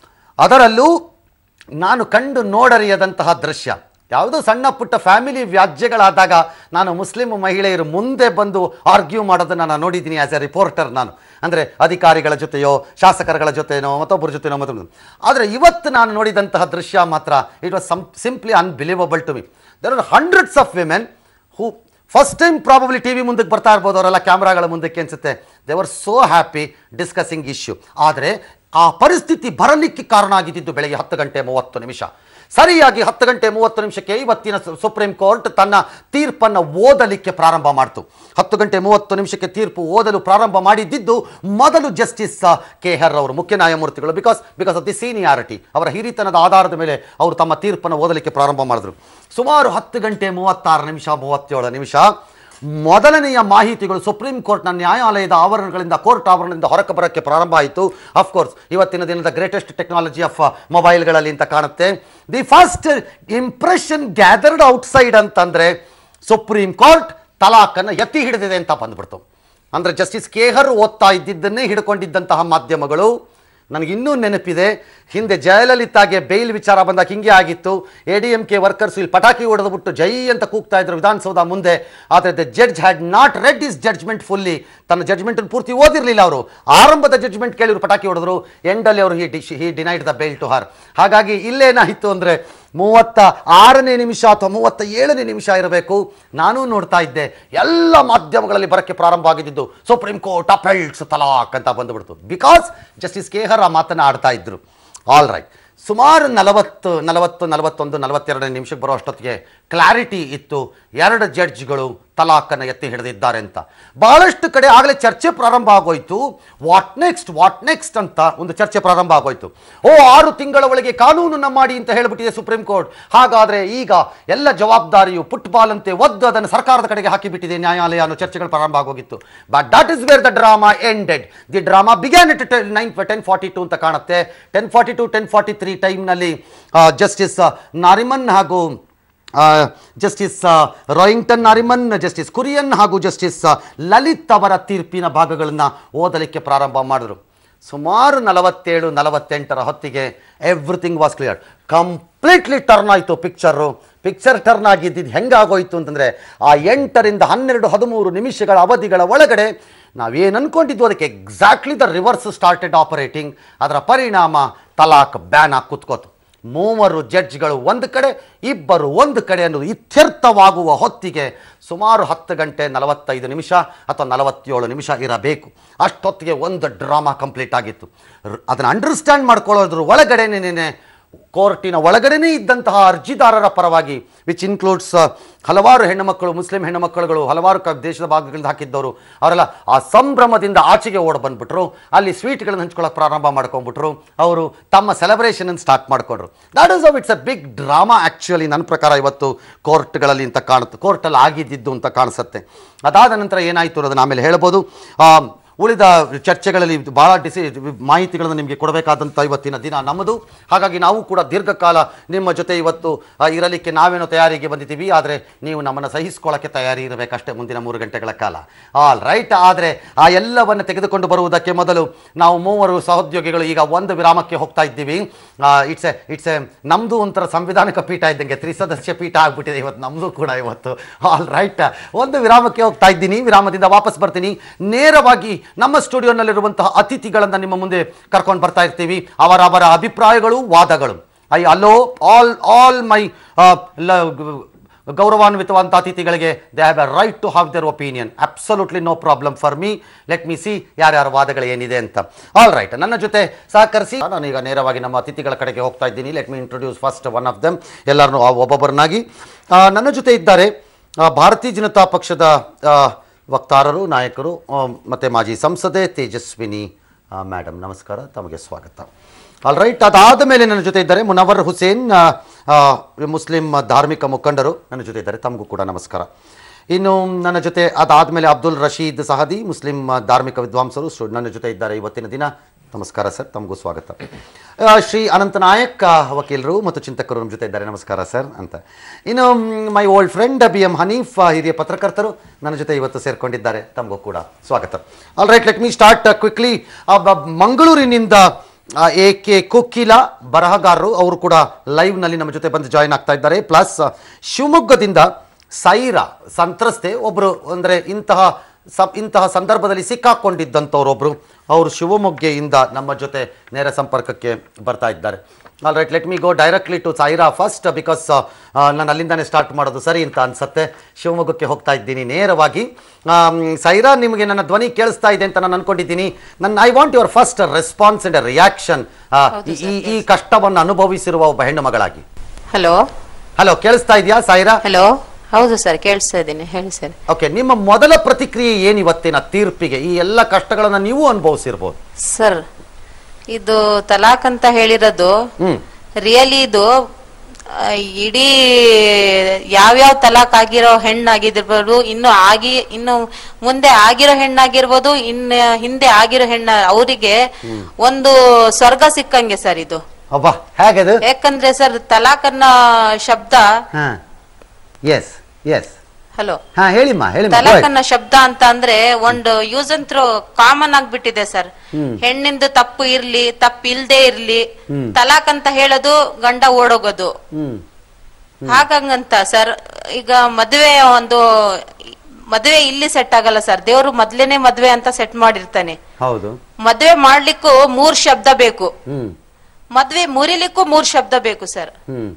ಅದರಲ್ಲೂ ನಾನು ಕಂಡು ನೋಡರಿಯದಂತಹ ದೃಶ್ಯ ಯಾವುದೋ ಸಣ್ಣ ಪುಟ್ಟ ಫ್ಯಾಮಿಲಿ ವ್ಯಾಜ್ಯಗಳಾದಾಗ ನಾನು ಮುಸ್ಲಿಂ ಮಹಿಳೆಯರು ಮುಂದೆ ಬಂದು ಆರ್ಗ್ಯೂ ಮಾಡೋದನ್ನು ನಾನು ನೋಡಿದ್ದೀನಿ ಆ್ಯಸ್ ಎ ರಿಪೋರ್ಟರ್ ನಾನು ಅಂದರೆ ಅಧಿಕಾರಿಗಳ ಜೊತೆಯೋ ಶಾಸಕರುಗಳ ಜೊತೆನೋ ಮತ್ತೊಬ್ಬರ ಜೊತೆನೋ ಮತ್ತೊಬ್ಬರು ಆದರೆ ಇವತ್ತು ನಾನು ನೋಡಿದಂತಹ ದೃಶ್ಯ ಮಾತ್ರ it was some simply unbelievable to me there are hundreds of women who first time probably T V ಮುಂದಕ್ಕೆ ಬರ್ತಾ ಇರ್ಬೋದು ಅವರೆಲ್ಲ ಕ್ಯಾಮ್ರಾಗಳ ಮುಂದಕ್ಕೆ ಅನ್ಸುತ್ತೆ ದೇವರ್ ಸೋ ಹ್ಯಾಪಿ ಡಿಸ್ಕಸಿಂಗ್ ಇಶ್ಯೂ ಆದರೆ ಆ ಪರಿಸ್ಥಿತಿ ಬರಲಿಕ್ಕೆ ಕಾರಣ ಆಗಿದ್ದು ಬೆಳಗ್ಗೆ ಹತ್ತು ಗಂಟೆ ಮೂವತ್ತು ನಿಮಿಷ ಸರಿಯಾಗಿ ಹತ್ತು ಗಂಟೆ ಮೂವತ್ತು ನಿಮಿಷಕ್ಕೆ ಇವತ್ತಿನ ಸು- ಸುಪ್ರೀಂ ಕೋರ್ಟ್ ತನ್ನ ತೀರ್ಪನ್ನು ಓದಲಿಕ್ಕೆ ಪ್ರಾರಂಭ ಮಾಡಿತು ಹತ್ತು ಗಂಟೆ ಮೂವತ್ತು ನಿಮಿಷಕ್ಕೆ ತೀರ್ಪು ಓದಲು ಪ್ರಾರಂಭ ಮಾಡಿದ್ದಿದ್ದು ಮೊದಲು ಜಸ್ಟಿಸ್ ಕೆ ಹರ್ ಅವರು ಮುಖ್ಯ ನ್ಯಾಯಮೂರ್ತಿಗಳು because because of the seniority ಅವರ ಹಿರಿತನದ ಆಧಾರದ ಮೇಲೆ ಅವರು ತಮ್ಮ ತೀರ್ಪನ್ನು ಓದಲಿಕ್ಕೆ ಪ್ರಾರಂಭ ಮಾಡಿದ್ರು ಸುಮಾರು ಹತ್ತು ಗಂಟೆ ಮೂವತ್ತಾರು ನಿಮಿಷ ಮೂವತ್ತೇಳು ನಿಮಿಷ ಮೊದಲನೆಯ ಮಾಹಿತಿಗಳು ಸುಪ್ರೀಂ ಕೋರ್ಟ್ನ ನ್ಯಾಯಾಲಯದ ಆವರಣಗಳಿಂದ ಕೋರ್ಟ್ ಆವರಣದಿಂದ ಹೊರಕ್ಕೆ ಬರೋಕ್ಕೆ ಪ್ರಾರಂಭ ಆಯಿತು ಅಫ್ಕೋರ್ಸ್ ಇವತ್ತಿನ ದಿನದ ಗ್ರೇಟೆಸ್ಟ್ ಟೆಕ್ನಾಲಜಿ ಆಫ್ ಮೊಬೈಲ್ಗಳಲ್ಲಿ ಅಂತ ಕಾಣುತ್ತೆ the first impression gathered outside ಅಂತಂದ್ರೆ ಸುಪ್ರೀಂ ಕೋರ್ಟ್ ತಲಾಖನ್ನು ಎತ್ತಿ ಹಿಡಿದಿದೆ ಅಂತ ಬಂದ್ಬಿಡ್ತು ಅಂದರೆ ಜಸ್ಟಿಸ್ ಕೇಹರ್ ಓದ್ತಾ ಇದ್ದಿದ್ದನ್ನೇ ಹಿಡ್ಕೊಂಡಿದ್ದಂತಹ ಮಾಧ್ಯಮಗಳು ನನಗಿನ್ನೂ ನೆನಪಿದೆ ಹಿಂದೆ ಜಯಲಲಿತಾಗೆ ಬೇಲ್ ವಿಚಾರ ಬಂದಾಗ ಹಿಂಗೆ ಆಗಿತ್ತು A D M K workers ಇಲ್ಲಿ ಪಟಾಕಿ ಹೊಡೆದ್ಬಿಟ್ಟು ಜೈ ಅಂತ ಕೂಗ್ತಾ ಇದ್ರು ವಿಧಾನಸೌಧ ಮುಂದೆ ಆದರೆ the judge had not read is judgement fully ತನ್ನ ಜಡ್ಜ್ಮೆಂಟ್ ಪೂರ್ತಿ ಓದಿರಲಿಲ್ಲ ಅವರು ಆರಂಭದ ಜಡ್ಜ್ಮೆಂಟ್ ಕೇಳಿದ್ರು ಪಟಾಕಿ ಹೊಡೆದ್ರು ಎಂಡಲ್ಲಿ ಅವರು he he denied the bail to her ಹಾಗಾಗಿ ಇಲ್ಲೇನಾಯಿತು ಅಂದರೆ ಮೂವತ್ತ ಆರನೇ ನಿಮಿಷ ಅಥವಾ ಮೂವತ್ತ ಏಳನೇ ನಿಮಿಷ ಇರಬೇಕು ನಾನೂ ನೋಡ್ತಾ ಇದ್ದೆ ಎಲ್ಲ ಮಾಧ್ಯಮಗಳಲ್ಲಿ ಬರೋಕ್ಕೆ ಪ್ರಾರಂಭ ಆಗಿದ್ದು ಸುಪ್ರೀಂ ಕೋರ್ಟ್ ಅಪೆಲ್ಟ್ಸ್ ತಲಾಕ್ ಅಂತ ಬಂದುಬಿಡ್ತು ಬಿಕಾಸ್ ಜಸ್ಟಿಸ್ ಕೇಹರ್ ಆ ಮಾತನ್ನು ಆಡ್ತಾ ಇದ್ರು ಆಲ್ ರೈಟ್ ಸುಮಾರು ನಲವತ್ತು ನಲವತ್ತು ನಲವತ್ತೊಂದು ನಲವತ್ತೆರಡನೇ ನಿಮಿಷಕ್ಕೆ ಬರೋ ಅಷ್ಟೊತ್ತಿಗೆ ಕ್ಲಾರಿಟಿ ಇತ್ತು ಎರಡು ಜಡ್ಜ್ಗಳು ತಲಾಖನ್ನು ಎತ್ತಿ ಹಿಡಿದಿದ್ದಾರೆ ಅಂತ ಬಹಳಷ್ಟು ಕಡೆ ಆಗಲೇ ಚರ್ಚೆ ಪ್ರಾರಂಭ ಆಗೋಯ್ತು ವಾಟ್ ನೆಕ್ಸ್ಟ್ ವಾಟ್ ನೆಕ್ಸ್ಟ್ ಅಂತ ಒಂದು ಚರ್ಚೆ ಪ್ರಾರಂಭ ಆಗೋಯ್ತು ಓ ಆರು ತಿಂಗಳ ಒಳಗೆ ಕಾನೂನನ್ನ ಮಾಡಿ ಅಂತ ಹೇಳಿಬಿಟ್ಟಿದೆ ಸುಪ್ರೀಂ ಕೋರ್ಟ್ ಹಾಗಾದ್ರೆ ಈಗ ಎಲ್ಲ ಜವಾಬ್ದಾರಿಯು ಫುಟ್ಬಾಲ್ ಅಂತೆ ಒದ್ದು ಅದನ್ನು ಸರ್ಕಾರದ ಕಡೆಗೆ ಹಾಕಿಬಿಟ್ಟಿದೆ ನ್ಯಾಯಾಲಯ ಅನ್ನೋ ಚರ್ಚೆಗಳು ಪ್ರಾರಂಭ ಆಗೋಗಿತ್ತು but that is where the drama ended the drama began it nine ten forty two ಅಂತ ಕಾಣುತ್ತೆ ten forty two ten forty three ಟೈಮ್ನಲ್ಲಿ ಜಸ್ಟಿಸ್ ನಾರಿಮನ್ ಹಾಗೂ ಜಸ್ಟಿಸ್ ರಾಯಿಂಗ್ಟನ್ ನಾರಿಮನ್ ಜಸ್ಟಿಸ್ ಕುರಿಯನ್ ಹಾಗೂ ಜಸ್ಟಿಸ್ ಲಲಿತ್ ಅವರ ತೀರ್ಪಿನ ಭಾಗಗಳನ್ನು ಓದಲಿಕ್ಕೆ ಪ್ರಾರಂಭ ಮಾಡಿದ್ರು ಸುಮಾರು ನಲವತ್ತೇಳು ನಲವತ್ತೆಂಟರ ಹೊತ್ತಿಗೆ everything was clear completely turn ಆಯಿತು ಪಿಕ್ಚರು ಪಿಕ್ಚರ್ ಟರ್ನ್ ಆಗಿದ್ದಿದ್ದು ಹೆಂಗಾಗೋಯ್ತು ಅಂತಂದರೆ ಆ ಎಂಟರಿಂದ ಹನ್ನೆರಡು ಹದಿಮೂರು ನಿಮಿಷಗಳ ಅವಧಿಗಳ ಒಳಗಡೆ ನಾವೇನು ಅನ್ಕೊಂಡಿದ್ವು ಅದಕ್ಕೆ exactly the reverse started operating ಅದರ ಪರಿಣಾಮ ತಲಾಕ್ ಬ್ಯಾನ್ ಆಗಿ ಕುತ್ಕೋತು ಮೂವರು ಜಡ್ಜ್ಗಳು ಒಂದು ಕಡೆ ಇಬ್ಬರು ಒಂದು ಕಡೆ ಅನ್ನೋದು ಇತ್ಯರ್ಥವಾಗುವ ಹೊತ್ತಿಗೆ ಸುಮಾರು ಹತ್ತು ಗಂಟೆ ನಲವತ್ತೈದು ನಿಮಿಷ ಅಥವಾ ನಲವತ್ತೇಳು ನಿಮಿಷ ಇರಬೇಕು ಅಷ್ಟೊತ್ತಿಗೆ ಒಂದು ಡ್ರಾಮಾ ಕಂಪ್ಲೀಟ್ ಆಗಿತ್ತು ಅದನ್ನು ಅಂಡರ್ಸ್ಟ್ಯಾಂಡ್ ಮಾಡ್ಕೊಳ್ಳೋದ್ರ ಒಳಗಡೆನೇನೆ ಕೋರ್ಟಿನ ಒಳಗಡೆನೇ ಇದ್ದಂತಹ ಅರ್ಜಿದಾರರ ಪರವಾಗಿ ವಿಚ್ ಇನ್ಕ್ಲೂಡ್ಸ್ ಹಲವಾರು ಹೆಣ್ಣುಮಕ್ಕಳು ಮುಸ್ಲಿಂ ಹೆಣ್ಣುಮಕ್ಕಳುಗಳು ಹಲವಾರು ಕ ದೇಶದ ಭಾಗಗಳಿಂದ ಹಾಕಿದ್ದವರು ಅವರೆಲ್ಲ ಆ ಸಂಭ್ರಮದಿಂದ ಆಚೆಗೆ ಓಡ್ ಬಂದ್ಬಿಟ್ರು ಅಲ್ಲಿ ಸ್ವೀಟ್ಗಳನ್ನು ಹಂಚ್ಕೊಳ್ಳೋಕೆ ಪ್ರಾರಂಭ ಮಾಡ್ಕೊಂಡ್ಬಿಟ್ರು ಅವರು ತಮ್ಮ ಸೆಲೆಬ್ರೇಷನ್ ಸ್ಟಾರ್ಟ್ ಮಾಡ್ಕೊಂಡ್ರು that is it's a big drama actually ನನ್ನ ಪ್ರಕಾರ ಇವತ್ತು ಕೋರ್ಟ್ಗಳಲ್ಲಿ ಅಂತ ಕಾಣುತ್ತೆ ಕೋರ್ಟಲ್ಲಿ ಆಗಿದ್ದಿದ್ದು ಅಂತ ಕಾಣಿಸುತ್ತೆ ಅದಾದ ನಂತರ ಏನಾಯಿತು ಅನ್ನೋದನ್ನ ಆಮೇಲೆ ಹೇಳ್ಬೋದು ಆ, ಉಳಿದ ಚರ್ಚೆಗಳಲ್ಲಿ ಭಾಳ ಡಿಸಿ ಮಾಹಿತಿಗಳನ್ನು ನಿಮಗೆ ಕೊಡಬೇಕಾದಂಥ ಇವತ್ತಿನ ದಿನ ನಮ್ಮದು ಹಾಗಾಗಿ ನಾವು ಕೂಡ ದೀರ್ಘಕಾಲ ನಿಮ್ಮ ಜೊತೆ ಇವತ್ತು ಆ, ಇರಲಿಕ್ಕೆ ನಾವೇನೋ ತಯಾರಿಗೆ ಬಂದಿದ್ದೀವಿ ಆದರೆ ನೀವು ನಮ್ಮನ್ನು ಸಹಿಸ್ಕೊಳ್ಳೋಕ್ಕೆ ತಯಾರಿ ಇರಬೇಕಷ್ಟೇ ಮುಂದಿನ ಮೂರು ಗಂಟೆಗಳ ಕಾಲ ಆಲ್ ರೈಟ್ ಆದರೆ ಆ ಎಲ್ಲವನ್ನು ತೆಗೆದುಕೊಂಡು ಬರುವುದಕ್ಕೆ ಮೊದಲು ನಾವು ಮೂವರು ಸಹೋದ್ಯೋಗಿಗಳು ಈಗ ಒಂದು ವಿರಾಮಕ್ಕೆ ಹೋಗ್ತಾ ಇದ್ದೀವಿ ಇಟ್ಸ್ ಎ ಇಟ್ಸ್ ಎ ನಮ್ಮದು ಒಂಥರ ಸಂವಿಧಾನಿಕ ಪೀಠ ಇದ್ದಂಗೆ ತ್ರಿಸದಸ್ಯ ಪೀಠ ಆಗ್ಬಿಟ್ಟಿದೆ ಇವತ್ತು ನಮ್ಮದು ಕೂಡ ಇವತ್ತು ಆಲ್ ರೈಟ್ ಒಂದು ವಿರಾಮಕ್ಕೆ ಹೋಗ್ತಾ ಇದ್ದೀನಿ ವಿರಾಮದಿಂದ ವಾಪಸ್ ಬರ್ತೀನಿ ನೇರವಾಗಿ ನಮ್ಮ ಸ್ಟುಡಿಯೋನಲ್ಲಿರುವಂತಹ ಅತಿಥಿಗಳನ್ನು ನಿಮ್ಮ ಮುಂದೆ ಕರ್ಕೊಂಡು ಬರ್ತಾ ಇರ್ತೀವಿ ಅವರವರ ಅಭಿಪ್ರಾಯಗಳು ವಾದಗಳು I allow all all my ಗೌರವಾನ್ವಿತವಂತ ಅತಿಥಿಗಳಿಗೆ they have a right to have their opinion absolutely no problem for me let me see ಯಾರ್ಯಾರ ವಾದಗಳು ಏನಿದೆ ಅಂತ ಆಲ್ ರೈಟ್ ನನ್ನ ಜೊತೆ ಸಹಕರಿಸಿ ನಾನೀಗ ನೇರವಾಗಿ ನಮ್ಮ ಅತಿಥಿಗಳ ಕಡೆಗೆ ಹೋಗ್ತಾ ಇದ್ದೀನಿ let me introduce first one of them ಎಲ್ಲರನ್ನೂ ಒಬ್ಬೊಬ್ಬರನ್ನಾಗಿ ಆ, ನನ್ನ ಜೊತೆ ಇದ್ದಾರೆ ಆ, ಭಾರತೀಯ ಜನತಾ ಪಕ್ಷದ ಆ, ವಕ್ತಾರರು ನಾಯಕರು ಆ, ಮತ್ತು ಮಾಜಿ ಸಂಸದೆ ತೇಜಸ್ವಿನಿ ಮೇಡಮ್ ನಮಸ್ಕಾರ ತಮಗೆ ಸ್ವಾಗತ ಆಲ್ ರೈಟ್ ಅದಾದ ಮೇಲೆ ನನ್ನ ಜೊತೆ ಇದ್ದಾರೆ ಮುನವರ್ ಹುಸೇನ್ ಆ, ಆ, ಮುಸ್ಲಿಂ ಧಾರ್ಮಿಕ ಮುಖಂಡರು ನನ್ನ ಜೊತೆ ಇದ್ದಾರೆ ತಮಗೂ ಕೂಡ ನಮಸ್ಕಾರ ಇನ್ನು ನನ್ನ ಜೊತೆ ಅದಾದಮೇಲೆ ಅಬ್ದುಲ್ ರಶೀದ್ ಸಹದಿ ಮುಸ್ಲಿಂ ಧಾರ್ಮಿಕ ವಿದ್ವಾಂಸರು ಸ್ಟು- ನನ್ನ ಜೊತೆ ಇದ್ದಾರೆ ಇವತ್ತಿನ ದಿನ ನಮಸ್ಕಾರ ಸರ್ ತಮಗೂ ಸ್ವಾಗತ ಆ, ಶ್ರೀ ಅನಂತ ನಾಯಕ್ ಆ, ವಕೀಲರು ಮತ್ತು ಚಿಂತಕರು ನಮ್ಮ ಜೊತೆ ಇದ್ದಾರೆ ನಮಸ್ಕಾರ ಸರ್ ಅಂತ ಇನ್ನು my old friend B M Haneef ಆ, ಹಿರಿಯ ಪತ್ರಕರ್ತರು ನನ್ನ ಜೊತೆ ಇವತ್ತು ಸೇರ್ಕೊಂಡಿದ್ದಾರೆ ತಮಗೂ ಕೂಡ ಸ್ವಾಗತ all right let me start quickly ಮಂಗಳೂರಿನಿಂದ ಎ ಕೆ ಕೊಕ್ಕಿಲ ಬರಹಗಾರರು ಅವರು ಕೂಡ ಲೈವ್ನಲ್ಲಿ ನಮ್ಮ ಜೊತೆ ಬಂದು ಜಾಯಿನ್ ಆಗ್ತಾ ಇದ್ದಾರೆ ಪ್ಲಸ್ ಶಿವಮೊಗ್ಗದಿಂದ ಸೈರಾ ಸಂತ್ರಸ್ತೆ ಒಬ್ಬರು ಅಂದರೆ ಇಂತಹ ಸ ಇಂತಹ ಸಂದರ್ಭದಲ್ಲಿ ಸಿಕ್ಕಾಕೊಂಡಿದ್ದಂಥವ್ರೊಬ್ಬರು ಅವರು ಶಿವಮೊಗ್ಗೆಯಿಂದ ನಮ್ಮ ಜೊತೆ ನೇರ ಸಂಪರ್ಕಕ್ಕೆ ಬರ್ತಾ ಇದ್ದಾರೆ all right let me go directly to Saira first because ನಾನು ಅಲ್ಲಿಂದಾನೇ ಸ್ಟಾರ್ಟ್ ಮಾಡೋದು ಸರಿ ಅಂತ ಅನ್ಸುತ್ತೆ ಶಿವಮೊಗ್ಗಕ್ಕೆ ಹೋಗ್ತಾ ಇದ್ದೀನಿ ನೇರವಾಗಿ ಆಮ್, ಸೈರಾ ನಿಮಗೆ ನನ್ನ ಧ್ವನಿ ಕೇಳಿಸ್ತಾ ಇದೆ ಅಂತ ನಾನು ಅನ್ಕೊಂಡಿದ್ದೀನಿ ನನ್ನ I want your first response and reaction ಈ ಈ ಕಷ್ಟವನ್ನು ಅನುಭವಿಸಿರುವ ಒಬ್ಬ ಹೆಣ್ಣು ಮಗಳಾಗಿ ಹಲೋ ಹಲೋ ಕೇಳಿಸ್ತಾ ಇದೆಯಾ ಸೈರಾ ಹಲೋ ಹೌದು ಸರ್ ಕೇಳಿಸ್ತಾ ಇದ್ದೀನಿ ಹೇಳಿ ಸರ್ ಓಕೆ ನಿಮ್ಮ ಮೊದಲ ಪ್ರತಿಕ್ರಿಯೆ ಏನು ಇವತ್ತಿನ ತೀರ್ಪಿಗೆ ಈ ಎಲ್ಲ ಕಷ್ಟಗಳನ್ನ ನೀವು ಅನುಭವಿಸಿರ್ಬೋದು ಸರ್ ಇದು ತಲಾಕ್ ಅಂತ ಹೇಳಿರೋದು ಹ್ಮ್ ರಿಯಲಿ ಇದು ಆ, ಇಡೀ ಯಾವ್ಯಾವ ತಲಾಕ್ ಆಗಿರೋ ಹೆಣ್ಣಾಗಿರ್ಬೋದು ಇನ್ನು ಆಗಿ ಇನ್ನು ಮುಂದೆ ಆಗಿರೋ ಹೆಣ್ಣಾಗಿರ್ಬೋದು ಇನ್ನ ಹಿಂದೆ ಆಗಿರೋ ಹೆಣ್ಣ ಅವರಿಗೆ ಒಂದು ಸ್ವರ್ಗ ಸಿಕ್ಕಂಗೆ ಸರ್ ಇದು ಅಬ್ಬಾ ಹೇಗದು ಯಾಕಂದ್ರೆ ಸರ್ ತಲಾಕ್ ಅನ್ನೋ ಶಬ್ದ ಹಾ ಎಸ್ ಎಸ್ ಹಲೋ ಹಾ ಹೇಳಿಮ್ಮ ಹೇಳಿಮ್ಮ ತಲಾಕ್ go ahead. ಅನ್ನೋ ಶಬ್ದ ಅಂತ ಅಂದ್ರೆ ಒಂದು ಯೂಸ್ ಅಂಡ್ ಥ್ರೋ ಕಾಮನ್ ಆಗ್ಬಿಟ್ಟಿದೆ ಸರ್ ಹೆಣ್ಣಿಂದು ತಪ್ಪು ಇರ್ಲಿ ತಪ್ಪು ಇಲ್ದೇ ಇರ್ಲಿ ತಲಾಕ್ ಅಂತ ಹೇಳೋದು ಗಂಡ ಓಡೋಗೋದು ಹ್ಮ್ ಹಾಗಂಗಂತ ಸರ್ ಈಗ ಮದ್ವೆ ಒಂದು ಮದ್ವೆ ಇಲ್ಲಿ ಸೆಟ್ ಆಗಲ್ಲ ಸರ್ ದೇವ್ರು ಮೊದ್ಲೇನೆ ಮದ್ವೆ ಅಂತ ಸೆಟ್ ಮಾಡಿರ್ತಾನೆ ಹೌದು ಮದ್ವೆ ಮಾಡ್ಲಿಕ್ಕೂ ಮೂರ್ ಶಬ್ದ ಬೇಕು ಹ್ಮ್ ಮದ್ವೆ ಮುರಿಲಿಕ್ಕೂ ಮೂರ್ ಶಬ್ದ ಬೇಕು ಸರ್ ಹ್ಮ್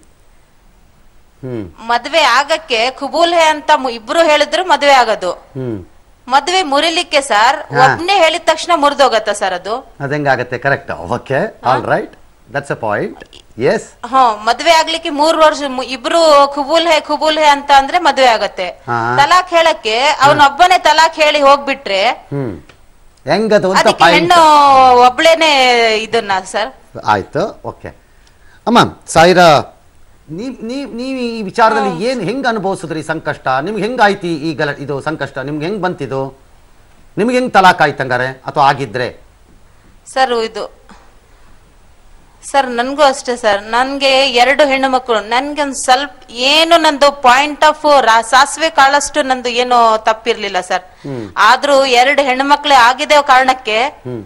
ಹ್ಮ್ ಮದ್ವೆ ಆಗಕ್ಕೆ ಖುಬೂಲ್ ಹೇ ಅಂತ ಮು- ಇಬ್ರು ಹೇಳಿದ್ರು ಮದ್ವೆ ಆಗೋದು ಹ್ಮ್ ಮದ್ವೆ ಮುರಿಲಿಕ್ಕೆ ಸರ್ ಒಬ್ನೇ ಹೇಳಿದ ತಕ್ಷಣ ಮುರಿದೋಗತ್ತ ಸರ್ ಅದು ಅದಂಗಾಗತ್ತೆ correct okay all right that's a point yes ಹ ಮದ್ವೆ ಆಗ್ಲಿಕ್ಕೆ ಮೂರ್ ವರ್ಷ ಮು- ಇಬ್ರು ಖುಬೂಲ್ ಹೇ ಖುಬೂಲ್ ಹೇ ಅಂತ ಅಂದ್ರೆ ಮದ್ವೆ ಆಗತ್ತೆ ಹಾ. ತಲಾಕ್ ಹೇಳಕ್ಕೆ ಅವನೊಬ್ಬನೇ ತಲಾಕ್ ಹೇಳಿ ಹೋಗ್ಬಿಟ್ರೆ ಹ್ಮ್ ಹೆಂಗದು ಅಂತ ಅದಕ್ಕೆ ಪಾಯಿಂಟ್ ಹೆಣ್ಣು ಒಬ್ಳೇನೆ ಇದನ್ನ ಸರ್ ಆಯ್ತು ಓಕೆ ಅಮ್ಮ ಸಾಯಿರಾ ನೀವ್ ನೀವ್ ನೀವು ಈ ವಿಚಾರದಲ್ಲಿ ಏನು ಹೆಂಗ್ ಅನುಭವಿಸಿದ್ರಿ ಸಂಕಷ್ಟ ನಿಮ್ಗೆ ಹೆಂಗಾಯ್ತು ಈ- ಈ ಗಲ ಇದು ಸಂಕಷ್ಟ ನಿಮ್ಗೆ ಹೆಂಗ್ ಬಂತಿದು ನಿಮ್ಗೆ ಹೆಂಗ್ ತಲಾಕ್ ಆಯ್ತು ಹಂಗಾರೆ ಅಥವಾ ಆಗಿದ್ರೆ ಸರ್ ಇದು ಸರ್ ನನ್ಗೂ ಅಷ್ಟೇ ಸರ್ ನನ್ಗೆ ಎರಡು ಹೆಣ್ಣು ಮಕ್ಕಳು ನನ್ಗೆ ಒಂದ್ ಸ್ವಲ್ಪ ಏನು ನಂದು ಪಾಯಿಂಟ್ ಆಫ್ ಸಾಸಿವೆ ಕಾಳಷ್ಟು ನಂದು ಏನು ತಪ್ಪಿರ್ಲಿಲ್ಲ ಸರ್ ಆದ್ರೂ ಎರಡು ಹೆಣ್ಣು ಮಕ್ಳೇ ಆಗಿದೆ ಕಾರಣಕ್ಕೆ ಹ್ಮ್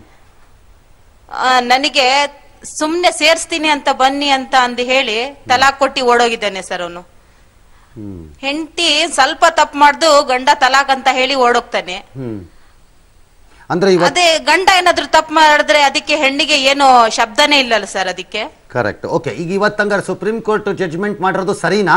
ಆ, ನನಗೆ ಸುಮ್ನೆ ಸೇರ್ಸ್ತೀನಿ ಅಂತ ಬನ್ನಿ ಅಂತ ಅಂದು ಹೇಳಿ ತಲಾಕ್ ಕೊಟ್ಟಿ ಓಡೋಗಿದ್ದಾನೆ ಸರ್ ಅವನು ಹ್ಮ್ ಹೆಂಡತಿ ಸ್ವಲ್ಪ ತಪ್ಪು ಮಾಡ್ದು ಗಂಡ ತಲಾಕ್ ಅಂತ ಹೇಳಿ ಓಡೋಗ್ತಾನೆ ಹ್ಮ್ ಅಂದ್ರೆ ಇವತ್ತು ಅದೇ ಗಂಡ ಏನಾದ್ರು ತಪ್ಪು ಮಾಡಿದ್ರೆ ಅದಕ್ಕೆ ಹೆಣ್ಣಿಗೆ ಏನು ಶಬ್ದನೇ ಇಲ್ಲಲ್ಲ ಸರ್ ಅದಕ್ಕೆ ಕರೆಕ್ಟ್ ಓಕೆ ಈಗ ಇವತ್ತು ಹಂಗಾರೆ ಸುಪ್ರೀಂ ಕೋರ್ಟ್ ಜಡ್ಜ್ಮೆಂಟ್ ಮಾಡಿರೋದು ಸರಿನಾ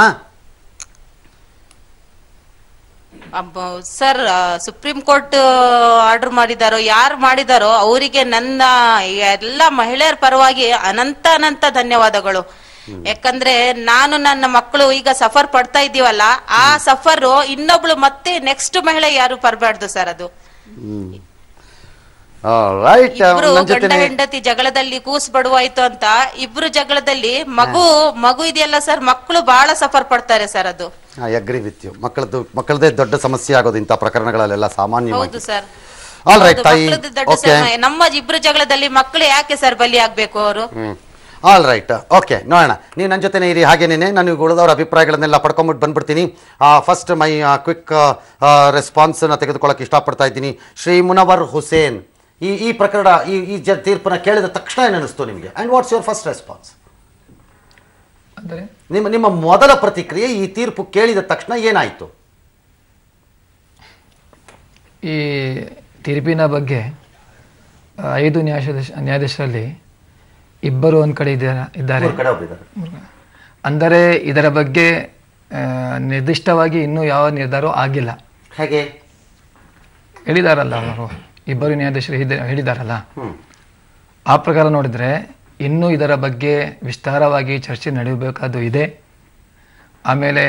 ಅಬ್ಬ, ಸರ್ ಆ, ಸುಪ್ರೀಂ ಕೋರ್ಟ್ ಆರ್ಡರ್ ಮಾಡಿದಾರೋ ಯಾರು ಮಾಡಿದಾರೋ ಅವರಿಗೆ ನನ್ನ ಎಲ್ಲ ಮಹಿಳೆಯರ ಪರವಾಗಿ ಅನಂತ ಅನಂತ ಧನ್ಯವಾದಗಳು ಯಾಕಂದ್ರೆ ನಾನು ನನ್ನ ಮಕ್ಕಳು ಈಗ ಸಫರ್ ಪಡ್ತಾ ಇದೀವಲ್ಲ ಆ ಸಫರ್ ಇನ್ನೊಬ್ಳು ಮತ್ತೆ ನೆಕ್ಸ್ಟ್ ಮಹಿಳೆ ಯಾರು ಪರ್ಬಾರ್ದು ಸರ್ ಅದು ರೈಟ್ ಇಬ್ರು ನನ್ನ ಗಂಡ ಜೊತೆ ಹೆಂಡತಿ ಜಗಳದಲ್ಲಿ ಕೂಸ್ ಬಡುವಾಯ್ತು ಅಂತ ಇಬ್ರು ಜಗಳದಲ್ಲಿ ಮಗು ಮಗು ಇದೆಯಲ್ಲ ಸರ್ ಮಕ್ಕಳು ಬಹಳ ಸಫರ್ ಪಡ್ತಾರೆ ಸರ್ ಅದು ಐ ಅಗ್ರಿ ವಿತ್ ಯು ಮಕ್ಕಳದ್ದು ಮಕ್ಕಳದೇ ದೊಡ್ಡ ಸಮಸ್ಯೆ ಆಗೋದು ಇಂಥ ಪ್ರಕರಣಗಳಲ್ಲೆಲ್ಲ ಸಾಮಾನ್ಯವಾಗಿ ಹೌದು ಸರ್ ಆಲ್ ರೈಟ್ ಹೌದು, ತಾಯಿ ಮಕ್ಳದ್ದು ದೊಡ್ಡ ಓಕೆ ಸಮಯ. ನಮ್ಮ ಇಬ್ರು ಜಗಳದಲ್ಲಿ ಮಕ್ಕಳು ಯಾಕೆ ಸರ್ ಬಲಿ ಆಗ್ಬೇಕು ಅವರು ಹ್ಮ್ ಆಲ್ ರೈಟ್ ಓಕೆ ನೋಡೋಣ ನೀವು ನನ್ನ ಜೊತೆನೇ ಇರಿ ಹಾಗೇನೇನೆ ನಾನು ಉಳಿದವರ ಅಭಿಪ್ರಾಯಗಳನ್ನೆಲ್ಲ ಪಡ್ಕೊಂಬಿಟ್ಟು ಬಂದ್ಬಿಡ್ತೀನಿ ಫಸ್ಟ್ ಮೈ ಕ್ವಿಕ್ ರೆಸ್ಪಾನ್ಸನ್ನು ತೆಗೆದುಕೊಳ್ಳೋಕೆ ಇಷ್ಟಪಡ್ತಾ ಇದ್ದೀನಿ ಶ್ರೀ ಮುನವರ್ ಹುಸೇನ್ ಈ ಈ ಪ್ರಕರಣ ಈ ಈ ಜ ತೀರ್ಪನ್ನ ಕೇಳಿದ ತಕ್ಷಣ ಏನು ಅನಿಸ್ತು ನಿಮಗೆ and what's your first response ಅಂದರೆ ನಿಮ್ಮ ನಿಮ್ಮ ಮೊದಲ ಪ್ರತಿಕ್ರಿಯೆ ಈ ತೀರ್ಪು ಕೇಳಿದ ತಕ್ಷಣ ಏನಾಯಿತು ಈ ತೀರ್ಪಿನ ಬಗ್ಗೆ ಆ, ಐದು ನ್ಯಾಯಾಧೀಶ ನ್ಯಾಯಾಧೀಶರಲ್ಲಿ ಇಬ್ಬರು ಒಂದು ಕಡೆ ಇದ್ದಾರೆ ಇದ್ದಾರೆ ಮೂರು ಕಡೆ ಒಬ್ಬಿದ್ದಾರೆ ಅಂದರೆ ಇದರ ಬಗ್ಗೆ ಆ, ನಿರ್ದಿಷ್ಟವಾಗಿ ಇನ್ನೂ ಯಾವ ನಿರ್ಧಾರ ಆಗಿಲ್ಲ ಹೇಗೆ ಹೇಳಿದಾರಲ್ಲ ಅವರು ಇಬ್ಬರು ನ್ಯಾಯಾಧೀಶರು ಹಿದ- ಹೇಳಿದಾರಲ್ಲ ಹ್ಮ್ ಆ ಪ್ರಕಾರ ನೋಡಿದರೆ ಇನ್ನೂ ಇದರ ಬಗ್ಗೆ ವಿಸ್ತಾರವಾಗಿ ಚರ್ಚೆ ನಡೆಯಬೇಕಾದ್ದು ಇದೆ ಆಮೇಲೆ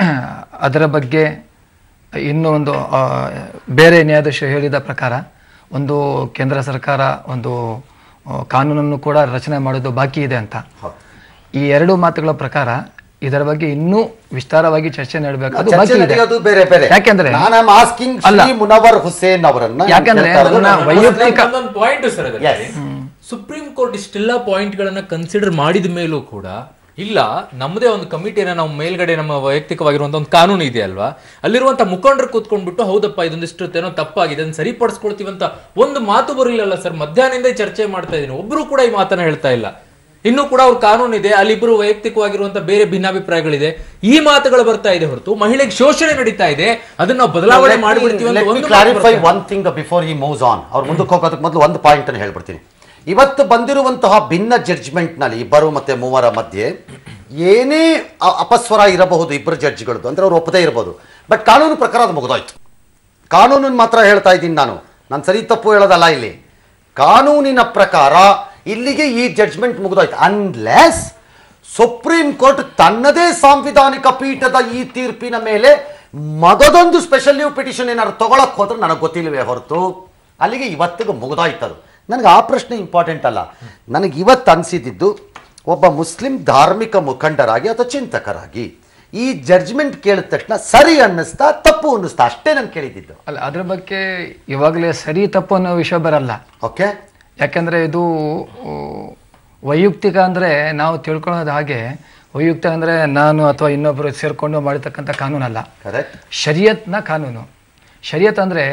ಅದರ ಬಗ್ಗೆ ಇನ್ನೂ ಒಂದು ಆ, ಬೇರೆ ನ್ಯಾಯಾಧೀಶರು ಹೇಳಿದ ಪ್ರಕಾರ ಒಂದು ಕೇಂದ್ರ ಸರ್ಕಾರ ಒಂದು ಆ, ಕಾನೂನನ್ನು ಕೂಡ ರಚನೆ ಮಾಡೋದು ಬಾಕಿ ಇದೆ ಅಂತ ಹೌದು ಈ ಎರಡು ಮಾತುಗಳ ಪ್ರಕಾರ ಇದರ ಬಗ್ಗೆ ಇನ್ನೂ ವಿಸ್ತಾರವಾಗಿ ಚರ್ಚೆ ನಡೆಬೇಕಾದ್ದು ಚರ್ಚೆ ಬಾಕಿ ಇದೆ ನಡೆಯೋದು ಬೇರೆ ಬೇರೆ ಯಾಕೆಂದ್ರೆ ನಾನು ಆಸ್ಕಿಂಗ್ ಅಲ್ಲ. ಶ್ರೀ ಮುನವರ್ ಹುಸೇನ್ ಅವರನ್ನ ಯಾಕಂದ್ರೆ ಕೇಳ್ತಾ ಇರೋದು. ನನ್ನ ವೈಯಕ್ತಿಕ ಒಂದೊಂದು ಪಾಯಿಂಟ್ ಸರ್ ಅದರಲ್ಲಿ Yes. ಸುಪ್ರೀಂ ಕೋರ್ಟ್ ಇಷ್ಟೆಲ್ಲ ಪಾಯಿಂಟ್ ಗಳನ್ನ ಕನ್ಸಿಡರ್ ಮಾಡಿದ ಮೇಲೂ ಕೂಡ ಇಲ್ಲ ನಮ್ಮದೇ ಒಂದು ಕಮಿಟಿಯನ್ನ ನಾವು ಮೇಲ್ಗಡೆ ನಮ್ಮ ವೈಯಕ್ತಿಕವಾಗಿರುವಂತ ಒಂದು ಕಾನೂನು ಇದೆ ಅಲ್ವಾ ಅಲ್ಲಿರುವಂತ ಮುಖಂಡರು ಕೂತ್ಕೊಂಡ್ಬಿಟ್ಟು ಹೌದಪ್ಪ ಇದೊಂದಿಷ್ಟು ಏನೋ ತಪ್ಪಾಗಿದೆ ಅದನ್ನ ಸರಿಪಡಿಸ್ಕೊಳ್ತೀವಿ ಅಂತ ಒಂದು ಮಾತು ಬರಲಿಲ್ಲ ಸರ್ ಮಧ್ಯಾಹ್ನದಿಂದ ಈ ಚರ್ಚೆ ಮಾಡ್ತಾ ಇದೀನಿ ಒಬ್ರು ಕೂಡ ಈ ಮಾತನ್ನ ಹೇಳ್ತಾ ಇಲ್ಲ ಇನ್ನೂ ಕೂಡ ಅವ್ರ ಕಾನೂನು ಇದೆ ಅಲ್ಲಿಬ್ರು ವೈಯಕ್ತಿಕವಾಗಿರುವಂತ ಬೇರೆ ಭಿನ್ನಾಭಿಪ್ರಾಯಗಳಿದೆ ಈ ಮಾತುಗಳು ಬರ್ತಾ ಇದೆ ಹೊರತು ಮಹಿಳೆಗೆ ಶೋಷಣೆ ನಡೀತಾ ಇದೆ ಅದನ್ನ ನಾವು ಬದಲಾವಣೆ ಮಾಡಿಬಿಡ್ತೀವಿ ಅಂತ ಒಂದು ಮಾತು ಕ್ಲಾರಿಫೈ ಬರ್ತಾ ಇದೆ. ಒನ್ ಥಿಂಗ್ ಬಿಫೋರ್ ಈ ಮೂವ್ಸ್ ಆನ್ ಅವ್ರು ಮುಂದಕ್ಕೆ ಹೋಗೋದಕ್ಕೆ ಮೊದಲು ಒಂದು ಪಾಯಿಂಟ್ ಅನ್ನು ಹೇಳ್ಬಿಡ್ತೀನಿ ಇವತ್ತು ಬಂದಿರುವಂತಹ ಭಿನ್ನ ಜಡ್ಜ್ಮೆಂಟ್ ನಲ್ಲಿ ಇಬ್ಬರು ಮತ್ತೆ ಮೂವರ ಮಧ್ಯೆ ಏನೇ ಅ- ಅಪಸ್ವರ ಇರಬಹುದು ಇಬ್ಬರು ಜಡ್ಜ್ಗಳದ್ದು ಅಂದ್ರೆ ಅವ್ರು ಒಪ್ಪದೇ ಇರಬಹುದು ಬಟ್ ಕಾನೂನು ಪ್ರಕಾರ ಅದು ಮುಗಿದೋಯ್ತು ಕಾನೂನನ್ನು ಮಾತ್ರ ಹೇಳ್ತಾ ಇದ್ದೀನಿ ನಾನು ನಾನು ಸರಿ ತಪ್ಪು ಹೇಳೋದಲ್ಲ ಇಲ್ಲಿ ಕಾನೂನಿನ ಪ್ರಕಾರ ಇಲ್ಲಿಗೆ ಈ ಜಡ್ಜ್ಮೆಂಟ್ ಮುಗಿದೋಯ್ತು ಅನ್ಲೆಸ್ ಸುಪ್ರೀಂ ಕೋರ್ಟ್ ತನ್ನದೇ ಸಾಂವಿಧಾನಿಕ ಪೀಠದ ಈ ತೀರ್ಪಿನ ಮೇಲೆ ಮಗದೊಂದು ಸ್ಪೆಷಲ್ ಲೀವ್ ಪಿಟಿಷನ್ ಏನಾದ್ರು ತಗೊಳಕ್ ಹೋದ್ರೆ ನನಗೆ ಗೊತ್ತಿಲ್ಲವೇ ಹೊರತು ಅಲ್ಲಿಗೆ ಇವತ್ತಿಗೆ ಮುಗಿದೋಯ್ತದು ನನಗೆ ಆ ಪ್ರಶ್ನೆ ಇಂಪಾರ್ಟೆಂಟ್ ಅಲ್ಲ ನನಗೆ ಇವತ್ತು ಅನಿಸಿದ್ದು ಒಬ್ಬ ಮುಸ್ಲಿಂ ಧಾರ್ಮಿಕ ಮುಖಂಡರಾಗಿ ಅಥವಾ ಚಿಂತಕರಾಗಿ ಈ ಜಡ್ಜ್ಮೆಂಟ್ ಕೇಳಿದ ತಕ್ಷಣ ಸರಿ ಅನ್ನಿಸ್ತಾ ತಪ್ಪು ಅನ್ನಿಸ್ತಾ ಅಷ್ಟೇ ನಾನು ಕೇಳಿದ್ದು ಅಲ್ಲ ಅದ್ರ ಬಗ್ಗೆ ಇವಾಗಲೇ ಸರಿ ತಪ್ಪು ಅನ್ನೋ ವಿಷಯ ಬರಲ್ಲ ಓಕೆ ಯಾಕಂದ್ರೆ ಇದು ಆ, ವೈಯಕ್ತಿಕ ಅಂದ್ರೆ ನಾವು ತಿಳ್ಕೊಳ್ಳೋದು ಹಾಗೆ ವೈಯಕ್ತಿಕ ಅಂದ್ರೆ ನಾನು ಅಥವಾ ಇನ್ನೊಬ್ಬರು ಸೇರ್ಕೊಂಡು ಮಾಡಿರ್ತಕ್ಕಂಥ ಕಾನೂನಲ್ಲ ಕರೆಕ್ಟ್ ಶರಿಯತ್ನ ಕಾನೂನು ಶರಿಯತ್ ಅಂದರೆ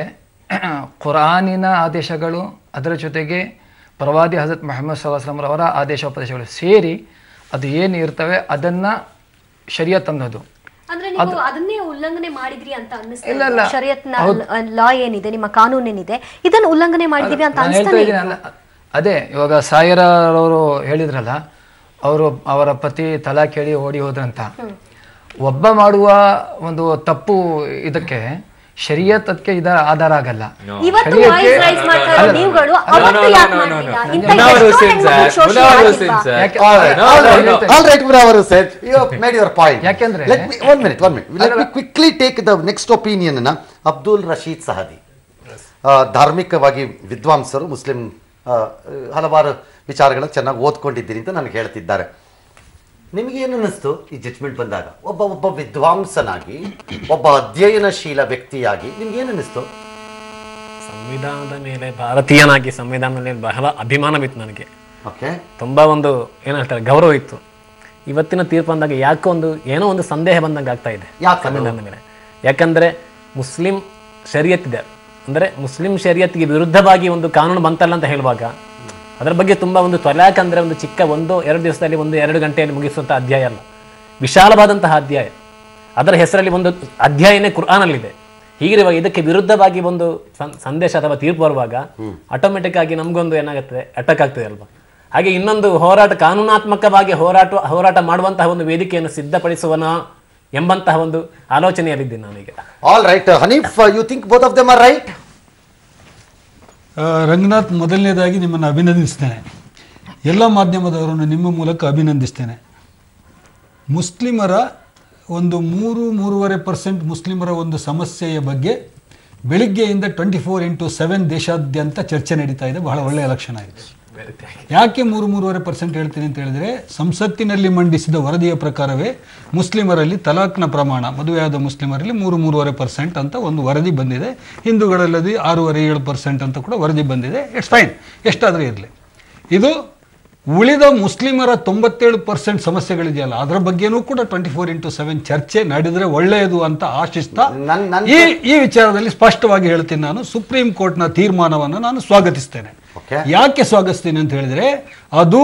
ಕುರಾನಿನ ಆದೇಶಗಳು ಅದರ ಜೊತೆಗೆ ಪ್ರವಾದಿ ಹಜರತ್ ಮೊಹಮ್ಮದ್ ಸಲ್ಲಾಹ್ ಅವರ ಆದೇಶೋಪದೇಶಗಳು ಸೇರಿ ಅದು ಏನು ಇರ್ತವೆ ಅದನ್ನು ಶರಿಯತ್ ಅನ್ನೋದು ಅಂದ್ರೆ ನೀವು ಅದನ್ನೇ ಉಲ್ಲಂಘನೆ ಮಾಡಿದ್ರಿ ಅಂತ ಇಲ್ಲ, ಇಲ್ಲ. ಅನ್ನಿಸ್ತಾ ಶರಿಯತ್ನ ಲಾ ಏನಿದೆ ನಿಮ್ಮ ಕಾನೂನು ಏನಿದೆ ಇದನ್ನ ಉಲ್ಲಂಘನೆ ಮಾಡಿದೀವಿ ಅಂತ ನಾನು ಹೇಳ್ತಾ ಅನಿಸ್ತಾನೆ ಇದ್ದೀನಿ ಅಲ್ಲ ಅದೇ ಇವಾಗ ಸಾಯರವರು ಹೇಳಿದ್ರಲ್ಲ ಅವರು ಅವರ ಪತಿ ತಲಾ ಕೇಳಿ ಓಡಿ ಹೋದ್ರಂತ ಒಬ್ಬ ಮಾಡುವ ಒಂದು ತಪ್ಪು ಇದಕ್ಕೆ ಶರಿಯತ್ ಅದಕ್ಕೆ ಇದರ ಆಧಾರ ಆಗಲ್ಲ ಇವತ್ತು ಶರಿಯತ್ಗೆ- ವಾಯ್ಸ್ ರೈಸ್ ಮಾಡ್ತಾ ಇರೋ ಅಲ್ಲ, ನೀವುಗಳು no, ಅವತ್ತು no, ಯಾಕೆ no, no, ಮಾಡ್ಲಿಲ್ಲ no. ಇಂಥ ಮುನಾವರ್ ಎಷ್ಟೋ ಹುಸೇನ್ ಹೆಣ್ಮಕ್ಳು ಸರ್, ಶೋಷಣೆ ಮುನಾವರ್ ಆಗಿಲ್ವಾ? ಹುಸೇನ್ ಸರ್. ಯಾಕೆ- All right, No, all no, right, no. all right, Munawaru said, you have made your point. ಯಾಕೆಂದ್ರೆ- Let me, one minute, one minute. Let me quickly take the next opinion ಅನ್ನ ಅಬ್ದುಲ್ ರಶೀದ್ ಸಹದಿ ಆ, ಧಾರ್ಮಿಕವಾಗಿ ವಿದ್ವಾಂಸರು ಮುಸ್ಲಿಂ ಆ, ಹಲವಾರು ವಿಚಾರಗಳನ್ನು ಚೆನ್ನಾಗಿ ಓದ್ಕೊಂಡಿದ್ದೀರಿ ಅಂತ ನನಗೆ ಹೇಳ್ತಿದ್ದಾರೆ ನಿಮಗೇನು ಅನ್ನಿಸ್ತು ಈ ಜಡ್ಜ್ಮೆಂಟ್ ಬಂದಾಗ ಒಬ್ಬ ಒಬ್ಬ ವಿದ್ವಾಂಸನಾಗಿ ಒಬ್ಬ ಅಧ್ಯಯನಶೀಲ ವ್ಯಕ್ತಿಯಾಗಿ ನಿಮ್ಗೇನು ಅನ್ನಿಸ್ತು ಸಂವಿಧಾನದ ಮೇಲೆ ಭಾರತೀಯನಾಗಿ ಸಂವಿಧಾನದ ಮೇಲೆ ಬಹಳ ಅಭಿಮಾನವಿತ್ತು ನನಗೆ ಓಕೆ ತುಂಬಾ ಒಂದು ಏನು ಹೇಳ್ತಾರೆ ಗೌರವ ಇತ್ತು ಇವತ್ತಿನ ತೀರ್ಪು ಅಂದಾಗ ಯಾಕೋ ಒಂದು ಏನೋ ಒಂದು ಸಂದೇಹ ಬಂದಂಗೆ ಆಗ್ತಾ ಇದೆ ಯಾಕದು? ಸಂವಿಧಾನದ ಮೇಲೆ ಯಾಕಂದ್ರೆ ಮುಸ್ಲಿಂ ಶರಿಯತ್ ಇದೆ ಅಂದ್ರೆ ಮುಸ್ಲಿಂ ಶರಿಯತ್ಗೆ ವಿರುದ್ಧವಾಗಿ ಒಂದು ಕಾನೂನು ಬಂತಲ್ಲ ಅಂತ ಹೇಳುವಾಗ ಅದರ ಬಗ್ಗೆ ತುಂಬಾ ಒಂದು ತ್ವಲಾಕ್ ಅಂದ್ರೆ ಒಂದು ಚಿಕ್ಕ ಒಂದು ಎರಡು ದಿವಸದಲ್ಲಿ ಒಂದು ಎರಡು ಗಂಟೆಯಲ್ಲಿ ಮುಗಿಸುವಂತಹ ಅಧ್ಯಾಯ ಅಲ್ಲ ವಿಶಾಲವಾದಂತಹ ಅಧ್ಯಾಯ ಅದರ ಹೆಸರಲ್ಲಿ ಒಂದು ಅಧ್ಯಾಯನೇ ಕುರ್ಆನಲ್ಲಿದೆ ಹೀಗಿರುವಾಗ ಇದಕ್ಕೆ ವಿರುದ್ಧವಾಗಿ ಒಂದು ಸಂ- ಸಂದೇಶ ಅಥವಾ ತೀರ್ಪು ಬರುವಾಗ ಆಟೋಮೆಟಿಕ್ ಆಗಿ ನಮಗೊಂದು ಏನಾಗುತ್ತೆ ಅಟಕ್ ಆಗ್ತದೆ ಅಲ್ವಾ ಹಾಗೆ ಇನ್ನೊಂದು ಹೋರಾಟ ಕಾನೂನಾತ್ಮಕವಾಗಿ ಹೋರಾಟ ಹೋರಾಟ ಮಾಡುವಂತಹ ಒಂದು ವೇದಿಕೆಯನ್ನು ಸಿದ್ಧಪಡಿಸುವನ ಎಂಬಂತಹ ಒಂದು ಆಲೋಚನೆಯಲ್ಲಿದ್ದೀನಿ ನಾನೀಗ all right Haneef you think both of them are right ಆ, ರಂಗನಾಥ್ ಮೊದಲನೇದಾಗಿ ನಿಮ್ಮನ್ನು ಅಭಿನಂದಿಸ್ತೇನೆ ಎಲ್ಲ ಮಾಧ್ಯಮದವರನ್ನು ನಿಮ್ಮ ಮೂಲಕ ಅಭಿನಂದಿಸ್ತೇನೆ ಮುಸ್ಲಿಮರ ಒಂದು ಮೂರು ಮೂರುವರೆ ಪರ್ಸೆಂಟ್ ಮುಸ್ಲಿಮರ ಒಂದು ಸಮಸ್ಯೆಯ ಬಗ್ಗೆ ಬೆಳಿಗ್ಗೆಯಿಂದ ಟ್ವೆಂಟಿ ಫೋರ್ ಇಂಟು ಸೆವೆನ್ ದೇಶಾದ್ಯಂತ ಚರ್ಚೆ ನಡೀತಾ ಇದೆ ಬಹಳ ಒಳ್ಳೆಯ ಲಕ್ಷಣ ಇದೆ ಯಾಕೆ ಮೂರು ಮೂರುವರೆ ಪರ್ಸೆಂಟ್ ಹೇಳ್ತೀನಿ ಅಂತ ಹೇಳಿದ್ರೆ ಸಂಸತ್ತಿನಲ್ಲಿ ಮಂಡಿಸಿದ ವರದಿಯ ಪ್ರಕಾರವೇ ಮುಸ್ಲಿಮರಲ್ಲಿ ತಲಾಕ್ನ ಪ್ರಮಾಣ ಮದುವೆಯಾದ ಮುಸ್ಲಿಮರಲ್ಲಿ ಮೂರು ಮೂರುವರೆ ಪರ್ಸೆಂಟ್ ಅಂತ ಒಂದು ವರದಿ ಬಂದಿದೆ ಹಿಂದೂಗಳಲ್ಲದೆ ಆರೂವರೆ ಏಳು ಪರ್ಸೆಂಟ್ ಅಂತ ಕೂಡ ವರದಿ ಬಂದಿದೆ ಇಟ್ಸ್ ಫೈನ್ ಎಷ್ಟಾದರೂ ಇರಲಿ ಇದು ಉಳಿದ ಮುಸ್ಲಿಮರ ತೊಂಬತ್ತೇಳು ಪರ್ಸೆಂಟ್ ಸಮಸ್ಯೆಗಳಿದೆಯಲ್ಲ ಅದರ ಬಗ್ಗೆನೂ ಕೂಡ ಟ್ವೆಂಟಿ ಫೋರ್ ಇಂಟು ಸೆವೆನ್ ಚರ್ಚೆ ನಡೆದ್ರೆ ಒಳ್ಳೆಯದು ಅಂತ ಆಶಿಸ್ತಾ ನನ್- ನನ್- ಈ ಈ ವಿಚಾರದಲ್ಲಿ ಸ್ಪಷ್ಟವಾಗಿ ಹೇಳ್ತೀನಿ ನಾನು ಸುಪ್ರೀಂ ಕೋರ್ಟ್ನ ತೀರ್ಮಾನವನ್ನು ನಾನು ಸ್ವಾಗತಿಸ್ತೇನೆ Okay. ಯಾಕೆ ಸ್ವಾಗತಿಸ್ತೀನಿ ಅಂತ ಹೇಳಿದ್ರೆ ಅದು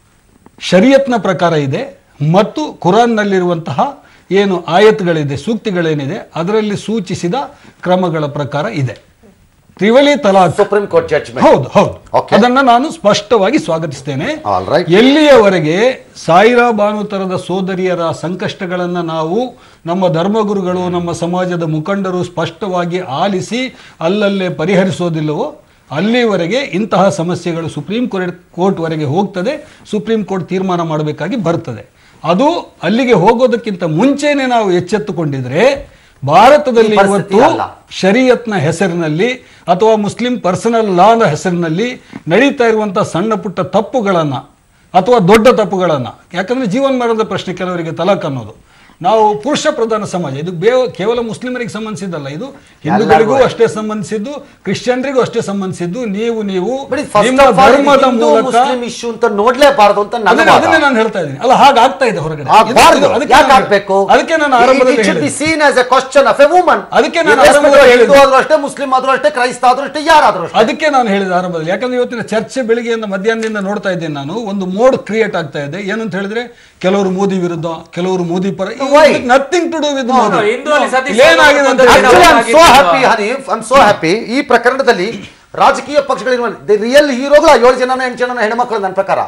ಶರಿಯತ್ನ ಪ್ರಕಾರ ಇದೆ ಮತ್ತು ಕುರಾನ್ನಲ್ಲಿರುವಂತಹ ಏನು ಆಯತ್ಗಳಿದೆ ಸೂಕ್ತಿಗಳೇನಿದೆ ಅದರಲ್ಲಿ ಸೂಚಿಸಿದ ಕ್ರಮಗಳ ಪ್ರಕಾರ ಇದೆ ತ್ರಿವಳಿ ತಲಾಖ್ ಸುಪ್ರೀಂ ಕೋರ್ಟ್ ಜಡ್ಜ್ಮೆಂಟ್ ಹೌದು ಹೌದು Okay. ಅದನ್ನ ನಾನು ಸ್ಪಷ್ಟವಾಗಿ ಸ್ವಾಗತಿಸ್ತೇನೆ All right. ಎಲ್ಲಿಯವರೆಗೆ ಸಾಯಿರಾ ಬಾನು ತರದ ಸೋದರಿಯರ ಸಂಕಷ್ಟಗಳನ್ನ ನಾವು ನಮ್ಮ ಧರ್ಮಗುರುಗಳು ನಮ್ಮ ಸಮಾಜದ ಮುಖಂಡರು ಸ್ಪಷ್ಟವಾಗಿ ಆಲಿಸಿ ಅಲ್ಲಲ್ಲೇ ಪರಿಹರಿಸೋದಿಲ್ಲವೋ ಅಲ್ಲಿವರೆಗೆ ಇಂತಹ ಸಮಸ್ಯೆಗಳು ಸುಪ್ರೀಂ ಕೋರ್ಟ್ ಕೋರ್ಟ್ವರೆಗೆ ಹೋಗ್ತದೆ ಸುಪ್ರೀಂ ಕೋರ್ಟ್ ತೀರ್ಮಾನ ಮಾಡಬೇಕಾಗಿ ಬರ್ತದೆ ಅದು ಅಲ್ಲಿಗೆ ಹೋಗೋದಕ್ಕಿಂತ ಮುಂಚೆನೆ ನಾವು ಎಚ್ಚೆತ್ತುಕೊಂಡಿದ್ರೆ ಭಾರತದಲ್ಲಿ ಈ ಪರಿಸ್ಥಿತಿ ಇವತ್ತು ಅಲ್ಲ. ಶರೀಯತ್ನ ಹೆಸರಿನಲ್ಲಿ ಅಥವಾ ಮುಸ್ಲಿಂ ಪರ್ಸನಲ್ ಲಾನ ಹೆಸರಿನಲ್ಲಿ ನಡೀತಾ ಇರುವಂತಹ ಸಣ್ಣ ಪುಟ್ಟ ತಪ್ಪುಗಳನ್ನ ಅಥವಾ ದೊಡ್ಡ ತಪ್ಪುಗಳನ್ನ ಯಾಕಂದ್ರೆ ಜೀವನ್ಮರಣದ ಪ್ರಶ್ನೆ ಕೆಲವರಿಗೆ ತಲಾಕ್ ಅನ್ನೋದು ನಾವು ಪುರುಷ ಪ್ರಧಾನ ಸಮಾಜ ಇದು ಬೇವ ಕೇವಲ ಮುಸ್ಲಿಮರಿಗೆ ಸಂಬಂಧಿಸಿದ್ದಲ್ಲ ಇದು ಹಿಂದೂಗಳಿಗೂ ಅಷ್ಟೇ ಸಂಬಂಧಿಸಿದ್ದು ಕ್ರಿಶ್ಚಿಯನ್ರಿಗೂ ಅಷ್ಟೇ ಸಂಬಂಧಿಸಿದ್ದು ನೀವು ನೀವು ಬಿಡಿ ಫಸ್ಟ್ ನಿಮ್ಮ ಆಫ್ ಆಲ್ ಧರ್ಮದ ಮೂಲಕ ಮುಸ್ಲಿಂ ಇಶ್ಯೂ ಅಂತ ನೋಡ್ಲೇಬಾರದು ಅಂತ ನನ್ನ ಅದನ್ನೇ ವಾದ. ಅದನ್ನೇ ನಾನು ಹೇಳ್ತಾ ಇದ್ದೀನಿ ಅಲ್ಲ ಹಾಗಾಗ್ತಾ ಇದೆ ಹೊರಗಡೆ ಆಗ್ಬಾರ್ದು. ಇದು- ಅದಕ್ಕೆ ಯಾಕೆ ನಾನು- ಆಗ್ಬೇಕು ಅದಕ್ಕೆ ನಾನು ಆರಂಭದಲ್ಲಿ It should be ಹೇಳಿದೆ. seen as a question of a woman. ಅದಕ್ಕೆ ನಾನು Irrespective ಆರಂಭದಲ್ಲಿ of ಹಿಂದೂ ಹೇಳಿದೆ. ಆದ್ರೂ ಅಷ್ಟೇ ಮುಸ್ಲಿಂ ಆದ್ರೂ ಅಷ್ಟೇ ಕ್ರೈಸ್ತ ಆದ್ರೂ ಅಷ್ಟೇ ಯಾರಾದ್ರೂ ಅಷ್ಟೇ ಅದಕ್ಕೆ ನಾನು ಹೇಳಿದ ಆರಂಭದಲ್ಲಿ ಯಾಕಂದ್ರೆ ಇವತ್ತಿನ ಚರ್ಚೆ ಬೆಳಿಗ್ಗೆಯಿಂದ ಮಧ್ಯಾಹ್ನದಿಂದ ನೋಡ್ತಾ ಇದ್ದೇನೆ ನಾನು ಒಂದು ಮೋಡ್ ಕ್ರಿಯೇಟ್ ಆಗ್ತಾ ಇದೆ ಏನಂತ ಹೇಳಿದ್ರೆ ಕೆಲವರು ಮೋದಿ ವಿರುದ್ಧ ಕೆಲವರು ಮೋದಿ ಪರ Why? Nothing to do with no, ಹಿಂದೂರಲ್ಲಿ ಸತೀಶ್ ಏನಾಗಿದೆ ಅಂತ ಸಾವಂತ್ ಹೇಳಿದ್ರೆ- Actually, I'm so ಆಗಿದ್ದು happy, Haneef I so happy ಈ ಪ್ರಕರಣದಲ್ಲಿ ರಾಜಕೀಯ ಪಕ್ಷಗಳಿರುವ ರಿಯಲ್ ಹೀರೋಗಳು ಆ ಏಳು ಜನನ ಎಂಟು ಜನನ ಹೆಣ್ಮಕ್ಳು ನನ್ನ ಪ್ರಕಾರ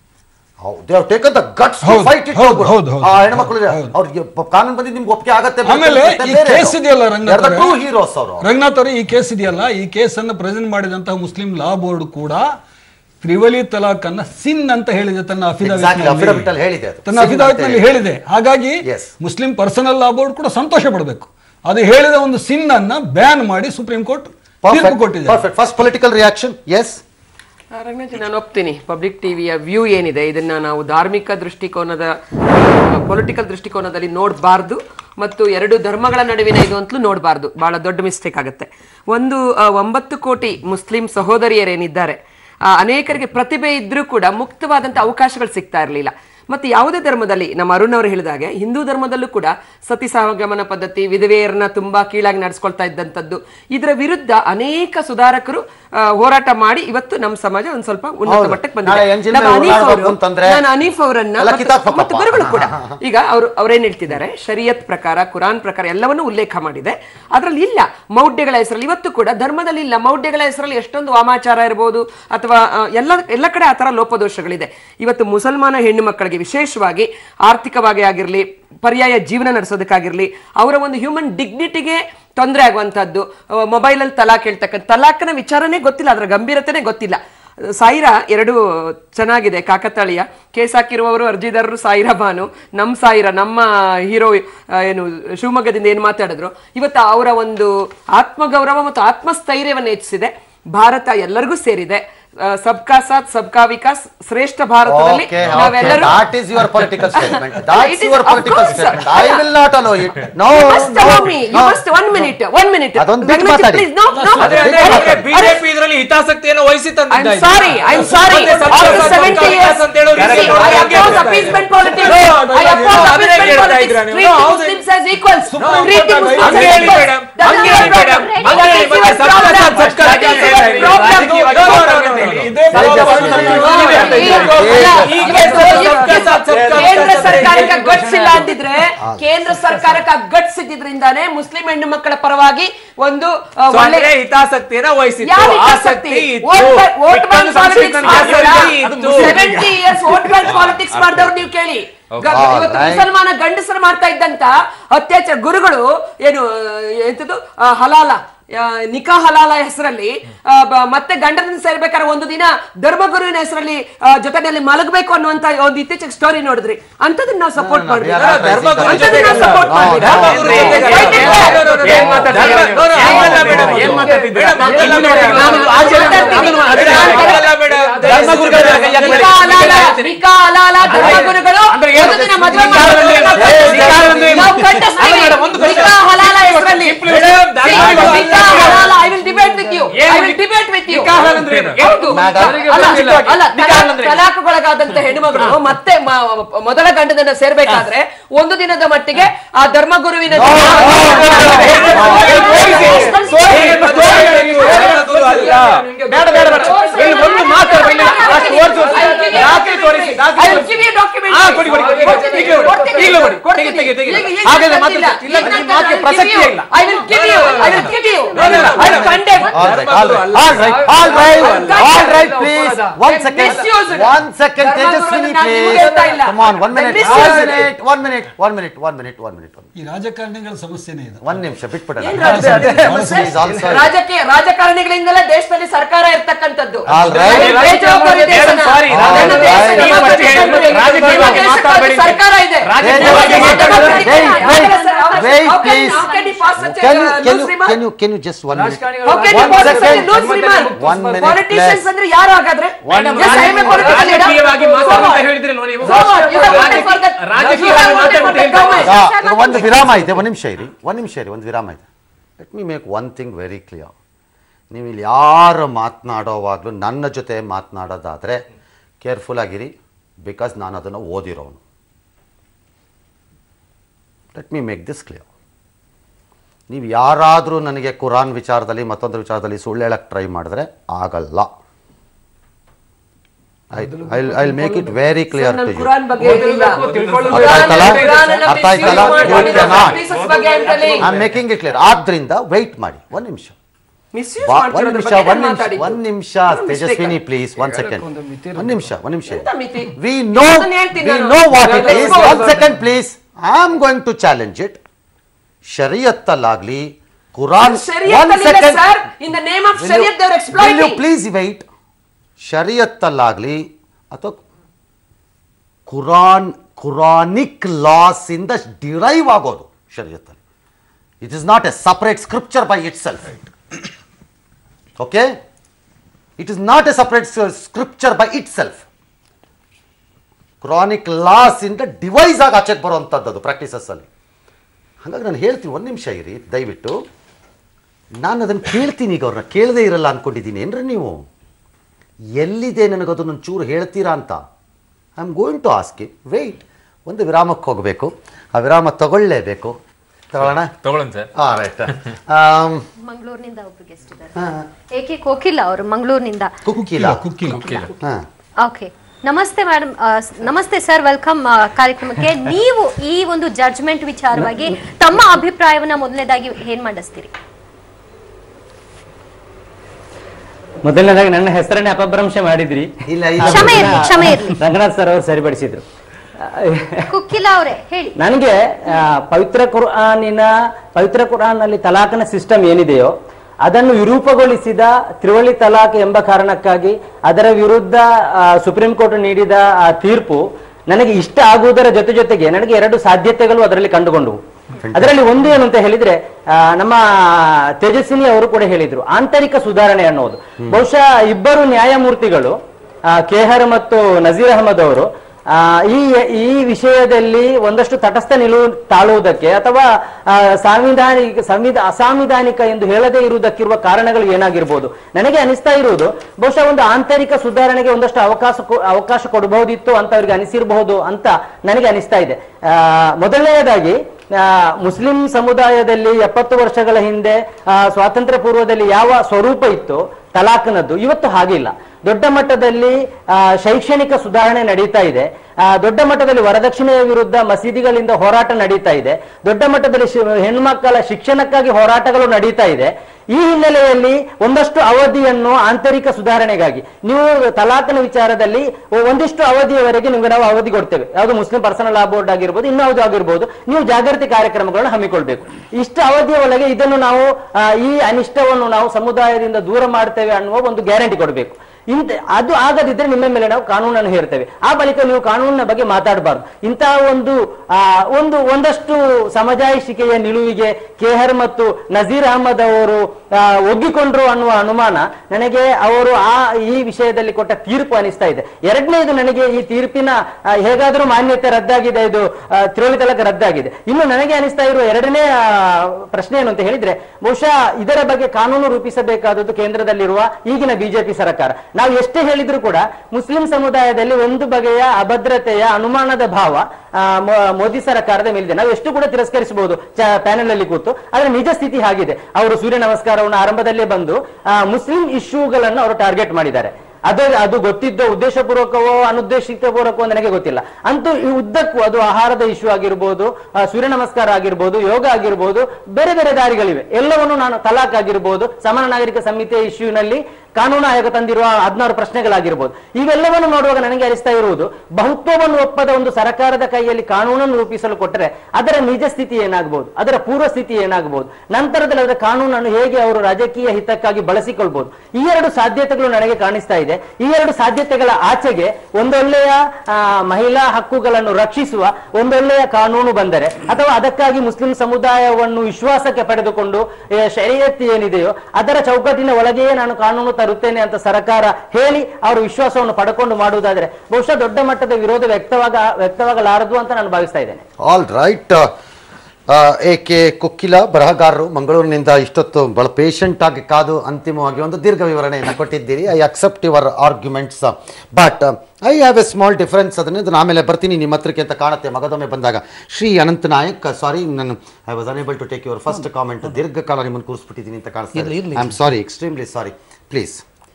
they have taken the guts to ಹೌದು, ಫೈಟ್ ಇಟ್ ಹೌದು, ಹೌದು, ಹೌದು. ಆ ಹೆಣ್ಮಕ್ಳು ಹೌದು. ಅವ್ರಿಗೆ ಪ- ಕಾನೂನು ಬಂದಿ ನಿಮ್ಗೆ ಒಪ್ಪಿಗೆ ಆಗತ್ತೆ ಆಮೇಲೆ ಈ ಕೇಸ್ ಇದೆಯಲ್ಲ ರಂಗನಾಥ್ ಟೂ ಅವರೇ, ಹೀರೋಸ್ ಅವರು ರಂಗನಾಥ್ ಅವರು ಈ ಕೇಸ್ ಇದೆಯಲ್ಲ ಈ ಕೇಸ್ ಅನ್ನು ಪ್ರೆಸೆಂಟ್ ಮಾಡಿದಂತಹ ಮುಸ್ಲಿಂ ಲಾ ಬೋರ್ಡ್ ಕೂಡ ತ್ರಿವಳಿ ತಲಾಕ್ ಅನ್ನ ಸಿನ್ ಅಂತ ಹೇಳಿದೆ ತನ್ನ Exactly, affidavit ಅಲ್ಲಿ ಹೇಳಿದೆ ಅದು. ತನ್ನ Sin ಅಫಿದಾವಿತ್ ಅಂತ ನಲ್ಲಿ ಹೇಳಿ. ಹೇಳಿದೆ ಹಾಗಾಗಿ Yes. Muslim personal law board ಕೂಡ ಸಂತೋಷ ಪಡಬೇಕು ಅದು ಹೇಳಿದ ಒಂದು ಸಿನ್ ಅನ್ನ ಬ್ಯಾನ್ ಮಾಡಿ ಸುಪ್ರೀಂ ಕೋರ್ಟ್ ತೀರ್ಪು ಕೊಟ್ಟಿದೆ perfect first political reaction yes Ranganath ನಾನು ಒಪ್ತೀನಿ ಪಬ್ಲಿಕ್ ಟಿವಿಯ ವ್ಯೂ ಏನಿದೆ ಇದನ್ನ ನಾವು ಧಾರ್ಮಿಕ ದೃಷ್ಟಿಕೋನದ ಪೊಲಿಟಿಕಲ್ ದೃಷ್ಟಿಕೋನದಲ್ಲಿ ನೋಡಬಾರ್ದು ಮತ್ತು ಎರಡು ಧರ್ಮಗಳ ನಡುವಿನ ಇದು ಅಂತಲೂ ನೋಡಬಾರ್ದು ಬಹಳ ದೊಡ್ಡ ಮಿಸ್ಟೇಕ್ ಆಗುತ್ತೆ ಒಂದು ಆ, ಒಂಬತ್ತು ಕೋಟಿ ಮುಸ್ಲಿಂ ಸಹೋದರಿಯರೇನಿದ್ದಾರೆ ಆ, ಅನೇಕರಿಗೆ ಪ್ರತಿಭೆ ಇದ್ರೂ ಕೂಡ ಮುಕ್ತವಾದಂಥ ಅವಕಾಶಗಳು ಸಿಗ್ತಾ ಇರಲಿಲ್ಲ ಮತ್ತೆ ಯಾವುದೇ ಧರ್ಮದಲ್ಲಿ ನಮ್ಮ ಅರುಣ್ ಅವರು ಹೇಳಿದಾಗೆ ಹಿಂದೂ ಧರ್ಮದಲ್ಲೂ ಕೂಡ ಸತಿ ಸಹಗಮನ ಪದ್ಧತಿ ವಿಧವೆಯರನ್ನ ತುಂಬಾ ಕೀಳಾಗಿ ನಡೆಸ್ಕೊಳ್ತಾ ಇದ್ದಂಥದ್ದು ಇದರ ವಿರುದ್ಧ ಅನೇಕ ಸುಧಾರಕರು ಆ, ಹೋರಾಟ ಮಾಡಿ ಇವತ್ತು ನಮ್ಮ ಸಮಾಜ ಒಂದ್ ಸ್ವಲ್ಪ ಉನ್ನತ ಹೌದು. ಮಟ್ಟಕ್ಕೆ ನಾಳೆ ಬಂದಿದೆ ಎಂಜಿನ್ ನಮ್ಮ ಮೇಲೆ ಅನೀಫ್ ಓಡಾಡ್ಬೇಕು ಅವರು ಅಂತಂದ್ರೆ ನಾನು ಅನೀಫ್ ಅವರನ್ನ ಎಲ್ಲ ಮತ್ತು- ಕಿತ್ತಾಕ್ಬೇಕಪ್ಪ. ಮತ್ತು ಗುರುಗಳು ಕೂಡ ಈಗ ಅವರು ಅವ್ರೇನ್ ಹೇಳ್ತಿದ್ದಾರೆ ಶರಿಯತ್ ಪ್ರಕಾರ ಕುರಾನ್ ಪ್ರಕಾರ ಎಲ್ಲವನ್ನೂ ಉಲ್ಲೇಖ ಮಾಡಿದೆ ಅದರಲ್ಲಿ ಇಲ್ಲ ಮೌಢ್ಯಗಳ ಹೆಸರಲ್ಲಿ ಇವತ್ತು ಕೂಡ ಧರ್ಮದಲ್ಲಿ ಇಲ್ಲ ಮೌಢ್ಯಗಳ ಹೆಸರಲ್ಲಿ ಎಷ್ಟೊಂದು ವಾಮಾಚಾರ ಇರಬಹುದು ಅಥವಾ ಆ, ಎಲ್ಲ ಎಲ್ಲ ಕಡೆ ಆ ತರ ಲೋಪದೋಷಗಳಿದೆ ಇವತ್ತು ಮುಸಲ್ಮಾನ ಹೆಣ್ಣು ಮಕ್ಕಳಿಗೆ ವಿಶೇಷವಾಗಿ ಆರ್ಥಿಕವಾಗಿ ಆಗಿರಲಿ ಪರ್ಯಾಯ ಜೀವನ ನಡೆಸೋದಕ್ಕಾಗಿರ್ಲಿ ಅವರ ಒಂದು ಹ್ಯೂಮನ್ ಡಿಗ್ನಿಟಿಗೆ ತೊಂದರೆ ಆಗುವಂತದ್ದು ಮೊಬೈಲಲ್ಲಿ ತಲಾಕ್ ಹೇಳ್ತಕ್ಕಂಥ ತಲಾಕ್ನ ವಿಚಾರನೇ ಗೊತ್ತಿಲ್ಲ ಅದರ ಗಂಭೀರತೆನೇ ಗೊತ್ತಿಲ್ಲ ಸಾಯಿರಾ ಎರಡು ಚೆನ್ನಾಗಿದೆ ಕಾಕತಾಳೀಯ ಕೇಸ್ ಹಾಕಿರುವವರು ಅರ್ಜಿದಾರರು ಸಾಯಿರಾ ಬಾನು ನಮ್ಮ ಸಾಯಿರಾ ನಮ್ಮ ಹೀರೋ ಏನು ಶಿವಮೊಗ್ಗದಿಂದ ಏನು ಮಾತಾಡಿದ್ರು ಇವತ್ತು ಅವರ ಒಂದು ಆತ್ಮಗೌರವ ಮತ್ತು ಆತ್ಮಸ್ಥೈರ್ಯವನ್ನು ಹೆಚ್ಚಿಸಿದೆ ಭಾರತ ಎಲ್ಲರಿಗೂ ಸೇರಿದೆ ಆ, ಸಬ್ಕಾ ಸಾಥ್ ಸಬ್ಕಾ ವಿಕಾಸ್ ಶ್ರೇಷ್ಠ ಭಾರತದಲ್ಲಿ Okay, okay. ನಾವೆಲ್ಲರೂ That is your political statement. It That's is, your of political course. statement. I will not allow it. No, You must no, allow me. You no. must one minute. One minute. ಅದೊಂದು ಬಿಟ್ಟು ರಂಗನಾಥ್, ಮಾತಾಡಿ. please, no, no. ಅದೇ ಅದೇ ಅರೆ, ಅದೇ ಅರೆ, ಬಿಜೆಪಿ ಇದರಲ್ಲಿ ಹಿತಾಸಕ್ತಿಯನ್ನು ವಹಿಸಿ I'm ತಂದಿದ್ದ ಇದು. sorry. I'm sorry. ಮತ್ತೆ ಸಬ್ಕಾ After ಸಾಥ್ 70 ಸಬ್ಕಾ years, ವಿಕಾಸ್ ಅಂತ ಹೇಳೋದು see, ಇದೆಯಲ್ಲ, I ಹಾಗೆ oppose ಹೇಳ್ತಾ appeasement ಇದ್ದಾರೆ. politics. No, I oppose ಅದನ್ನೇ appeasement ಹೇಳ್ತಾ politics. ಇದ್ದೀರಾ ನೀವು? Treat ಹೌದು. Muslims as equals. No, Treat the ಹಂಗೆ Muslims as ಹೇಳಿ equals. ಮೇಡಮ್, That ಹಂಗೆ is ಹೇಳಿ your ಮೇಡಮ್, problem. ಹಂಗೆ ಹೇಳಿ That is ಮತ್ತೆ your ಸಬ್ಕಾ problem. ಸಾಥ್ ಸಬ್ಕಾ That is ವಿಕಾಸ್ your ಹೇಳಿ. problem. ರಾಜಕೀಯವಾಗಿ No, no, ಮಾತಾಡ್ತಾ no, no, ಹೇಳಿ. no. ಇದೇ That is problem. your ನೀವು problem. ಹೇಳ್ತಾ ಇದ್ದೀರಿ. ಅಲ್ಲ, ಈ ಇವತ್ತು ಕೇಸ್ ಸಬ್ಕಾ ಇವತ್ತು ಸಾಥ್ ಸಬ್ಕಾ ಕೇಂದ್ರ ವಿಕಾಸ್ ಅಂತ ಸರ್ಕಾರಕ್ಕೆ ಹೇಳಿ. ಗಟ್ಸ್ ಇಲ್ಲ ಅಂದಿದ್ರೆ ಕೇಂದ್ರ ಸರ್ಕಾರಕ್ಕೆ ಗಟ್ಸ್ ಇದ್ದಿದ್ರಿಂದಾನೇ ಮುಸ್ಲಿಂ ಹೆಣ್ಣು ಮಕ್ಕಳ ಪರವಾಗಿ ಒಂದು ಆ, ಸೊ ಒಳ್ಳೆ ಅಂದ್ರೆ ಹಿತಾಸಕ್ತಿಯನ್ನ ವಹಿಸಿತ್ತು ಯಾವ ಆಸಕ್ತಿ ಇತ್ತು ವೋಟ್ ವೋಟ್ ಬ್ಯಾಂಕ್ ಬಿಟ್ಟದ್ದು ಪಾಲಿಟಿಕ್ಸ್ ಸಂಶೋಧನೆ ಆಸಕ್ತಿ ಇತ್ತು. Seventy years vote bank politics ಮಾಡಿದವ್ರು ನೀವು ಕೇಳಿ ಗ- All ಇವತ್ತು right. ಮುಸಲ್ಮಾನ ಗಂಡಸರು ಮಾಡ್ತಾ ಇದ್ದಂತ ಅತ್ಯಾಚಾರ ಗುರುಗಳು ಏನು ಎಂತದ್ದು ಆ, ಹಲಾಲ ಆ, ನಿಕಾ ಹಲಾಲ ಹೆಸರಲ್ಲಿ ಆ, ಬ- ಮತ್ತೆ ಗಂಡನ ಸೇರ್ಬೇಕಾದ್ರೆ ಒಂದು ದಿನ ಧರ್ಮಗುರುವಿನ ಹೆಸರಲ್ಲಿ ಆ, ಜೊತೆನಲ್ಲಿ ಮಲಗಬೇಕು ಅನ್ನುವಂತ ಒಂದು ಇತ್ತೀಚೆಗೆ ಸ್ಟೋರಿ ನೋಡಿದ್ರಿ ಅಂತದನ್ನ ನಾವು ಸಪೋರ್ಟ್ ಮಾಡ್ತೀವಿ we are not ಅಂತದನ್ನ raising ನಾವು ಸಪೋರ್ಟ್ No, ಮಾಡ್ತೀವಿ ಧರ್ಮಗುರು ಜೊತೆಗೆ Right is there. ಏನ್ ಮಾತಾಡ್ತಿದ್ದೀರಾ ನೀವು? ಏನ್ ಮಾತಾಡ್ತಿದ್ದೀರಾ? ನಾನು ಆಚೆ ಧರ್ಮಗುರುಗಳ ಕೈ ಹಾಕ್ಬೇಡಿ. ನಿಕಾ ಹಲಾಲ, ನಿಕಾ ಹಲಾಲ ಧರ್ಮಗುರುಗಳು ಅಂದ್ರೆ ಏನು? ಒಂದು ದಿನ ಮದುವೆ ನಿಕಾ ಅಂದ್ರೆ ಏನು? ನಿಕಾ ಅಂದ್ರೆ ಏನು? ನಾವು ಖಂಡಿಸ್ತೀವಿ. ಅಲ್ಲ ಮೇಡಮ್, ಒಂದು question. ನಿಕಾ ಹಲಾಲ ಹೆಸರಲ್ಲಿ ಮೇಡಮ್, ಧರ್ಮಗುರು- ನಿಕಾ ಹಲಾಲ, I will debate with you. ಏನು? I will debate with you. ನಿಕಾ ಹಲಾಲ ಅಂದ್ರೆ ಏನು? ಹೌದು. ಮೇಡಮ್, ಅಲ್ಲ, ಗೊತ್ತಿಲ್ಲ. ಅಲ್ಲ, ನಿಕಾ ಹಲಾಲ ಅಂದ್ರೆ ಏನು? ತಲಾಖಗೊಳಗಾದಂತ ಹೆಣ್ಣುಮಗಳು ಮತ್ತೆ ಮ- ಮೊದಲ ಗಂಡನನ್ನ ಸೇರ್ಬೇಕಾದ್ರೆ ಒಂದು ದಿನದ ಮಟ್ಟಿಗೆ ಆ ಧರ್ಮಗುರುವಿನ ಬೇಡ ಬೇಡ ಬೇಡ ಇಲ್ಲಿ ಒಂದು ಮಾತಾಡ್ಬೇಡಿ ಇಲ್ಲಿ ಅಷ್ಟು ಓದಿಸು. ದಾಖಲೆ ತೋರಿಸಿ ದಾಖಲೆ ತೋರಿಸಿ. ಹಾ, ಕೊಡಿ, ಕೊಡಿ, ಕೊಡಿ. ಈಗಲೇ ಕೊಡಿ. ಈಗಲೇ ಕೊಡಿ. ತೆಗಿ, ತೆಗಿ, ತೆಗಿ. ಹಾಗಾದ್ರೆ ಮಾತಾಡ್ತಾ ಇಲ್ಲ. ಇಲ್ಲಾಂದ್ರೆ ಈ ಮಾತಿಗೆ ಪ್ರಸಕ್ತಿಯೇ ಇಲ್ಲ. I will give you. I will give you. No, no, no. I will condemn. All right, all right, all right, all right, all right, please. One They second, misuse it. one second, ಧರ್ಮಗುರುಗಳನ್ನ Tejaswini, ನಾನು please. ನಿಮ್ಗೆ ಹೇಳ್ತಾ ಇಲ್ಲ. Come on, one They minute, misuse one it. minute, one minute, one minute, one minute, one minute, one minute. ಈ ರಾಜಕಾರಣಿಗಳ ಸಮಸ್ಯೆನೇ ಇದು ಒಂದ್ ನಿಮಿಷ ಬಿಟ್ಬಿಡೋಣ ಏನ್ ರಾಜ- ಅದೇ ಸಮಸ್ಯೆ? Please also- ರಾಜಕೀಯ ರಾಜಕಾರಣಿಗಳಿಂದಲೇ ದೇಶದಲ್ಲಿ ಸರ್ಕಾರ ಇರ್ತಕ್ಕಂಥದ್ದು All right. ಅದು ಬೇಜವಾಬ್ದಾರಿ ದೇಶನ. Sorry, All ನನ್ನ right. ದೇಶ ನೀವು ನಮ್ಮ ಮತ್ತೆ ದೇಶ ಹೇಳ್ಬಿಡಿ, ರಾಜಕೀಯವಾಗಿ ನಮ್ಮ ದೇಶಕ್ಕೆ ಮಾತಾಡ್ಬೇಡಿ. ಸರ್ಕಾರ ಇದೆ ರಾಜಕೀಯವಾಗಿ ನಮ್ಮ ದೇಶ ಮಾತಾಡ್ಬೇಡಿ. democratic Wait, ಇದೆ. wait, How can- wait, how can- please. how can he pass such a, Can you, uh, can loose you, remark? can you, can you just one minute? How can you One pass such a second. loose remark? One minute, Politicians please. ಅಂದ್ರೆ ಯಾರು ಹಾಗಾದ್ರೆ One Yes, I am a political leader. ರಾಜಕೀಯವಾಗಿ So ಮಾತಾಡು ಅಂತ what? ಹೇಳಿದ್ರಲ್ವ ನೀವು So what? You have voted for that- ರಾಜಕೀಯವಾಗಿ you have voted for ಮಾತಾಡ್ಬಿಟ್ಟು that government. ಯಾ, ಈಗ ಒಂದು ವಿರಾಮ ಇದೆ ಒಂದು ನಿಮಿಷ ಇರಿ ಒಂದು ನಿಮಿಷ ಇರಿ ಒಂದು ವಿರಾಮ ಇದೆ let me make one thing very clear ನೀವು ಇಲ್ಲಿ ಯಾರು ಮಾತನಾಡೋವಾಗಲೂ ನನ್ನ ಜೊತೆ ಮಾತನಾಡೋದಾದರೆ ಕೇರ್ಫುಲ್ ಆಗಿರಿ ಬಿಕಾಸ್ ನಾನು ಅದನ್ನು ಓದಿರೋನು let me make this clear ನೀವು ಯಾರಾದರೂ ನನಗೆ ಕುರಾನ್ ವಿಚಾರದಲ್ಲಿ ಮತ್ತೊಂದು ವಿಚಾರದಲ್ಲಿ ಸುಳ್ಳು ಹೇಳಕ್ಕೆ ಟ್ರೈ ಮಾಡಿದ್ರೆ ಆಗಲ್ಲ I I make it very clear ನಾನು ಟು ಯು ಕುರಾನ್ ಬಗ್ಗೆ ಹೇಳಿಲ್ಲ. ತಿಳ್ಕೊಳ್ಳೋದು ಅರ್ಥ ಆಯ್ತಲ್ಲ? ಕುರಾನನ್ನ ಅರ್ಥ ಆಯ್ತಲ್ಲ? misuse You ಮಾಡಿದ cannot. pieces ಬಗ್ಗೆ I'm telling. I making it clear ಆದ್ರಿಂದ ವೆಯ್ಟ್ ಮಾಡಿ ಒಂದು ನಿಮಿಷ Misuse ಬಾ- ಒಂದ್ ಮಾಡ್ತಿರೋದ್ರ ನಿಮಿಷ ಬಗ್ಗೆ ಒಂದ್ ನಾನು ನಿಮಿಷ ಮಾತಾಡಿದ್ದು. ಒಂದ್ ನಿಮಿಷ ಏನು mistake ತೇಜಸ್ವಿನಿ ಅದು? ಪ್ಲೀಸ್ ಒಂದ್ ಸೆಕೆಂಡ್ ಒಂದ್ ನಿಮಿಷ ಒಂದ್ ನಿಮಿಷ ಎಂತ ಮಿತಿ? ವಿ ನೋ ಅದನ್ನ ಹೇಳ್ತೀನಿ ವಿ ನಾನು. No what it Let's is go. One second please I am going to challenge it ಶರಿಯತ್ತಲ್ಲಾಗ್ಲಿ ಕುರಾನ್ ಶರೀಯತ್ ಒನ್ ಅಲ್ಲಿ ಇದೆ, second sir. In the name of ಶರೀಯತ್ they are exploiting. Please wait ಶರಿಯತ್ತಲ್ಲಾಗ್ಲಿ ಅಥವಾ ಕುರಾನ್ ಕುರಾನಿಕ್ ಲಾಸ್ ಇಂದ ಡಿರೈವ್ ಆಗೋದು ಶರಿಯತ್ತಲ್ಲಿ it is not a separate scripture by itself okay it is not a separate scripture by itself Quranic laws ಇಂದ ಡಿವೈಸ್ ಆಗಿ ಆಚೆಗೆ ಬರುವಂಥದ್ದು ಅದು ಪ್ರಾಕ್ಟೀಸಸ್ ಅಲ್ಲಿ ಹಾಗಾಗಿ ನಾನು ಹೇಳ್ತೀನಿ ಒಂದು ನಿಮಿಷ ಇರಿ ದಯವಿಟ್ಟು ನಾನು ಅದನ್ನು ಕೇಳ್ತೀನಿ ಈಗ ಅವ್ರನ್ನ ಕೇಳದೇ ಇರಲ್ಲ ಅಂದ್ಕೊಂಡಿದ್ದೀನಿ ಏನ್ರಿ ನೀವು ಎಲ್ಲಿದೆ ನನಗದು ನನ್ನ ಚೂರು ಹೇಳ್ತೀರಾ ಅಂತ I am going to ask wait ಒಂದು ವಿರಾಮಕ್ಕೆ ಹೋಗಬೇಕು ಆ ವಿರಾಮ ತಗೊಳ್ಳೇಬೇಕು ತಗೊಳ್ಳೋಣ ತಗೊಳ್ಳೋಣ ಸರ್ ಹಾಂ ರೈಟ್ ಮಂಗಳೂರಿನಿಂದ ಒಬ್ರು ಗೆಸ್ಟ್ ಇದ್ದಾರೆ ಏಕೆ ಕೋಕಿಲ್ಲ ಅವರು ಮಂಗಳೂರಿನಿಂದ ಕುಕ್ಕಿಲ ಕುಕ್ಕಿಲ ಹಾಂ ಓಕೆ ನಮಸ್ತೆ ಮೇಡಮ್ ನಮಸ್ತೆ ಸರ್ ವೆಲ್ಕಮ್ ಕಾರ್ಯಕ್ರಮಕ್ಕೆ ನೀವು ಈ ಒಂದು ಜಡ್ಜ್ಮೆಂಟ್ ವಿಚಾರವಾಗಿ ತಮ್ಮ ಅಭಿಪ್ರಾಯವನ್ನ ಮೊದಲನೇದಾಗಿ ಏನ್ ಮಂಡಿಸ್ತೀರಿ ಮೊದಲನೇದಾಗಿ ನನ್ನ ಹೆಸರನ್ನೇ ಅಪಭ್ರಂಶ ಮಾಡಿದ್ರಿ ಇಲ್ಲ ಇಲ್ಲ ಕ್ಷಮೆ ಇರ್ಲಿ ಕ್ಷಮೆ ಇರ್ಲಿ ರಂಗನಾಥ್ ಸರ್ ಅವರು ಸರಿಪಡಿಸಿದ್ರು ಕುಕ್ಕಿಲ ಅವರೇ ಹೇಳಿ ನನಗೆ ಆ, ಪವಿತ್ರ ಕುರ್ಆನಿನ ಪವಿತ್ರ ಕುರ್ಆನ್ನಲ್ಲಿ ತಲಾಖನ ಸಿಸ್ಟಮ್ ಏನಿದೆಯೋ ಅದನ್ನು ವಿರೂಪಗೊಳಿಸಿದ ತ್ರಿವಳಿ ತಲಾಖ್ ಎಂಬ ಕಾರಣಕ್ಕಾಗಿ ಅದರ ವಿರುದ್ಧ ಆ, ಸುಪ್ರೀಂ ಕೋರ್ಟ್ ನೀಡಿದ ಆ ತೀರ್ಪು ನನಗೆ ಇಷ್ಟ ಆಗುವುದರ ಜೊತೆ ಜೊತೆಗೆ ನನಗೆ ಎರಡು ಸಾಧ್ಯತೆಗಳು ಅದರಲ್ಲಿ ಕಂಡುಕೊಂಡವು ಅದರಲ್ಲಿ ಒಂದು ಏನು ಅಂತ ಹೇಳಿದ್ರೆ ಆ, ನಮ್ಮ ತೇಜಸ್ವಿನಿ ಅವರು ಕೂಡ ಹೇಳಿದ್ರು ಆಂತರಿಕ ಸುಧಾರಣೆ ಅನ್ನೋದು ಬಹುಶಃ ಇಬ್ಬರು ನ್ಯಾಯಮೂರ್ತಿಗಳು ಆ, ಕೇಹರ್ ಮತ್ತು ನಜೀರ್ ಅಹಮದ್ ಅವರು ಆ, ಈ ಈ ವಿಷಯದಲ್ಲಿ ಒಂದಷ್ಟು ತಟಸ್ಥ ನಿಲುವು ತಾಳುವುದಕ್ಕೆ ಅಥವಾ ಆ, ಸಾಂವಿಧಾನಿಕ ಸಂವಿಧ ಅಸಾಂವಿಧಾನಿಕ ಎಂದು ಹೇಳದೇ ಇರುವುದಕ್ಕಿರುವ ಕಾರಣಗಳು ಏನಾಗಿರ್ಬೋದು ನನಗೆ ಅನಿಸ್ತಾ ಇರುವುದು ಬಹುಶಃ ಒಂದು ಆಂತರಿಕ ಸುಧಾರಣೆಗೆ ಒಂದಷ್ಟು ಅವಕಾಶ ಕೊ- ಅವಕಾಶ ಕೊಡಬಹುದಿತ್ತು ಅಂತ ಅವರಿಗೆ ಅನಿಸಿರಬಹುದು ಅಂತ ನನಗೆ ಅನಿಸ್ತಾ ಇದೆ ಆ, ಮೊದಲನೆಯದಾಗಿ ಆ, ಮುಸ್ಲಿಂ ಸಮುದಾಯದಲ್ಲಿ ಎಪ್ಪತ್ತು ವರ್ಷಗಳ ಹಿಂದೆ ಆ, ಸ್ವಾತಂತ್ರ್ಯ ಪೂರ್ವದಲ್ಲಿ ಯಾವ ಸ್ವರೂಪ ಇತ್ತು ತಲಾಖನದ್ದು ಇವತ್ತು ಹಾಗಿಲ್ಲ ದೊಡ್ಡ ಮಟ್ಟದಲ್ಲಿ ಆ, ಶೈಕ್ಷಣಿಕ ಸುಧಾರಣೆ ನಡೀತಾ ಇದೆ ಆ, ದೊಡ್ಡ ಮಟ್ಟದಲ್ಲಿ ವರದಕ್ಷಿಣೆಯ ವಿರುದ್ಧ ಮಸೀದಿಗಳಿಂದ ಹೋರಾಟ ನಡೀತಾ ಇದೆ ದೊಡ್ಡ ಮಟ್ಟದಲ್ಲಿ ಶಿ- ಹೆಣ್ಮಕ್ಕಳ ಶಿಕ್ಷಣಕ್ಕಾಗಿ ಹೋರಾಟಗಳು ನಡೀತಾ ಇದೆ ಈ ಹಿನ್ನೆಲೆಯಲ್ಲಿ ಒಂದಷ್ಟು ಅವಧಿಯನ್ನು ಆಂತರಿಕ ಸುಧಾರಣೆಗಾಗಿ ನೀವು ತಲಾಖನ ವಿಚಾರದಲ್ಲಿ ಒ- ಒಂದಿಷ್ಟು ಅವಧಿಯವರೆಗೆ ನಿಮ್ಗೆ ನಾವು ಅವಧಿ ಕೊಡ್ತೇವೆ ಯಾವುದು ಮುಸ್ಲಿಂ ಪರ್ಸನಲ್ ಲಾ ಬೋರ್ಡ್ ಆಗಿರ್ಬೋದು ಇನ್ನೂ ಯಾವುದು ಆಗಿರ್ಬೋದು ನೀವು ಜಾಗೃತಿ ಕಾರ್ಯಕ್ರಮಗಳನ್ನು ಹಮ್ಮಿಕೊಳ್ಬೇಕು ಇಷ್ಟು ಅವಧಿಯ ಒಳಗೆ ಇದನ್ನು ನಾವು ಆ, ಈ ಅನಿಷ್ಟವನ್ನು ನಾವು ಸಮುದಾಯದಿಂದ ದೂರ ಮಾಡ್ತೇವೆ ಅನ್ನುವ ಒಂದು ಗ್ಯಾರಂಟಿ ಕೊಡಬೇಕು ಇಂತ ಅದು ಆಗದಿದ್ರೆ ನಿಮ್ಮ ಮೇಲೆ ನಾವು ಕಾನೂನನ್ನು ಹೇರ್ತೇವೆ ಆ ಬಳಿಕ ನೀವು ಕಾನೂನಿನ ಬಗ್ಗೆ ಮಾತಾಡಬಾರ್ದು ಇಂತಹ ಒಂದು ಆ, ಒಂದು ಒಂದಷ್ಟು ಸಮಜಾಯಿಷಿಕೆಯ ನಿಲುವಿಗೆ ಕೆಹರ್ ಮತ್ತು ನಜೀರ್ ಅಹಮದ್ ಅವರು ಆ, ಒಗ್ಗಿಕೊಂಡ್ರು ಅನ್ನುವ ಅನುಮಾನ ನನಗೆ ಅವರು ಆ ಈ ವಿಷಯದಲ್ಲಿ ಕೊಟ್ಟ ತೀರ್ಪು ಅನಿಸ್ತಾ ಇದೆ ಎರಡನೇದು ನನಗೆ ಈ ತೀರ್ಪಿನ ಆ, ಹೇಗಾದ್ರೂ ಮಾನ್ಯತೆ ರದ್ದಾಗಿದೆ ಇದು ಆ, ತ್ರಿವಳಿ ತಲಾಖ್ ರದ್ದಾಗಿದೆ ಇನ್ನು ನನಗೆ ಅನಿಸ್ತಾ ಇರುವ ಎರಡನೇ ಆ, ಪ್ರಶ್ನೆ ಏನು ಅಂತ ಹೇಳಿದ್ರೆ ಬಹುಶಃ ಇದರ ಬಗ್ಗೆ ಕಾನೂನು ರೂಪಿಸಬೇಕಾದದ್ದು ಕೇಂದ್ರದಲ್ಲಿರುವ ಈಗಿನ ಬಿಜೆಪಿ ಸರ್ಕಾರ ನಾವು ಎಷ್ಟೇ ಹೇಳಿದ್ರು ಕೂಡ ಮುಸ್ಲಿಂ ಸಮುದಾಯದಲ್ಲಿ ಒಂದು ಬಗೆಯ ಅಭದ್ರತೆಯ ಅನುಮಾನದ ಭಾವ ಆ, ಮೊ- ಮೋದಿ ಸರ್ಕಾರದ ಮೇಲಿದೆ ನಾವು ಎಷ್ಟು ಕೂಡ ತಿರಸ್ಕರಿಸಬಹುದು ಪ್ಯಾನೆಲ್ ಅಲ್ಲಿ ಕೂತು ಆದ್ರೆ ನಿಜ ಸ್ಥಿತಿ ಹಾಗಿದೆ ಅವರು ಸೂರ್ಯ ನಮಸ್ಕಾರವನ್ನು ಆರಂಭದಲ್ಲೇ ಬಂದು ಆ, ಮುಸ್ಲಿಂ ಇಶ್ಯೂಗಳನ್ನು ಅವರು ಟಾರ್ಗೆಟ್ ಮಾಡಿದ್ದಾರೆ ಅದು ಅದು ಗೊತ್ತಿದ್ದೋ ಉದ್ದೇಶಪೂರ್ವಕವೋ ಅನುದ್ದೇಶಿತಪೂರ್ವಕವೋ ನನಗೆ ಗೊತ್ತಿಲ್ಲ ಅಂತೂ ಈ ಉದ್ದಕ್ಕೂ ಅದು ಆಹಾರದ ಇಶ್ಯೂ ಆಗಿರ್ಬೋದು ಆ, ಸೂರ್ಯ ನಮಸ್ಕಾರ ಆಗಿರ್ಬೋದು ಯೋಗ ಆಗಿರ್ಬೋದು ಬೇರೆ ಬೇರೆ ದಾರಿಗಳಿವೆ ಎಲ್ಲವನ್ನು ನಾನು ತಲಾಕ್ ಆಗಿರ್ಬೋದು ಸಮಾನ ನಾಗರಿಕ ಸಂಹಿತೆ ಇಶ್ಯೂನಲ್ಲಿ ಕಾನೂನು ಆಯೋಗ ತಂದಿರುವ ಹದಿನಾರು ಪ್ರಶ್ನೆಗಳಾಗಿರ್ಬೋದು ಇವೆಲ್ಲವನ್ನು ನೋಡುವಾಗ ನನಗೆ ಅನಿಸ್ತಾ ಇರುವುದು ಬಹುತ್ವವನ್ನು ಒಪ್ಪದ ಒಂದು ಸರ್ಕಾರದ ಕೈಯಲ್ಲಿ ಕಾನೂನನ್ನು ರೂಪಿಸಲು ಕೊಟ್ಟರೆ ಅದರ ನಿಜ ಸ್ಥಿತಿ ಏನಾಗಬಹುದು ಅದರ ಪೂರ್ವ ಸ್ಥಿತಿ ಏನಾಗಬಹುದು ನಂತರದಲ್ಲಿ ಅದರ ಕಾನೂನನ್ನು ಹೇಗೆ ಅವರು ರಾಜಕೀಯ ಹಿತಕ್ಕಾಗಿ ಬಳಸಿಕೊಳ್ಬಹುದು ಈ ಎರಡು ಸಾಧ್ಯತೆಗಳು ನನಗೆ ಕಾಣಿಸ್ತಾ ಇದೆ ಈ ಎರಡು ಸಾಧ್ಯತೆಗಳ ಆಚೆಗೆ ಒಂದೊಳ್ಳೆಯ ಆ, ಮಹಿಳಾ ಹಕ್ಕುಗಳನ್ನು ರಕ್ಷಿಸುವ ಒಂದೊಳ್ಳೆಯ ಕಾನೂನು ಬಂದರೆ ಅಥವಾ ಅದಕ್ಕಾಗಿ ಮುಸ್ಲಿಂ ಸಮುದಾಯವನ್ನು ವಿಶ್ವಾಸಕ್ಕೆ ಪಡೆದುಕೊಂಡು ಏ, ಶರೀಯತ್ ಏನಿದೆಯೋ ಅದರ ಚೌಕಟ್ಟಿನ ಒಳಗೆಯೇ ನಾನು ಕಾನೂನು ತರುತ್ತೇನೆ ಅಂತ ಸರ್ಕಾರ ಹೇಳಿ ಅವರು ವಿಶ್ವಾಸವನ್ನು ಪಡ್ಕೊಂಡು ಮಾಡುವುದಾದ್ರೆ ಬಹುಶಃ ದೊಡ್ಡ ಮಟ್ಟದ ವಿರೋಧ ವ್ಯಕ್ತವಾಗ ವ್ಯಕ್ತವಾಗಲಾರದು ಅಂತ ನಾನು ಭಾವಿಸ್ತಾ ಇದ್ದೇನೆ all right A K Kokkila ಬರಹಗಾರರು ಮಂಗಳೂರಿನಿಂದ ಇಷ್ಟೊತ್ತು ಬಹಳ ಪೇಷಂಟ್ ಆಗಿ ಕಾದು ಅಂತಿಮವಾಗಿ ಒಂದು ದೀರ್ಘ ವಿವರಣೆಯನ್ನು ಕೊಟ್ಟಿದ್ದೀರಿ I accept your arguments but I have a small difference ಅದನ್ನ ಇದನ್ನ ಆಮೇಲೆ ಬರ್ತೀನಿ ನಿಮ್ಮ ಹತ್ರಕ್ಕೆ ಅಂತ ಕಾಣುತ್ತೆ ಮಗದೊಮ್ಮೆ ಬಂದಾಗ ಶ್ರೀ ಅನಂತ್ ನಾಯಕ್ ಸಾರಿ ನಾನು I was unable to take your first comment ದೀರ್ಘಕಾಲ ನಿಮ್ಮನ್ನು ಕೂರಿಸ್ಬಿಟ್ಟಿದ್ದೀನಿ ಅಂತ ಕಾಣಿಸ್ತಾ ಇರ್ಲಿ, ಇರ್ಲಿ. I am sorry extremely sorry please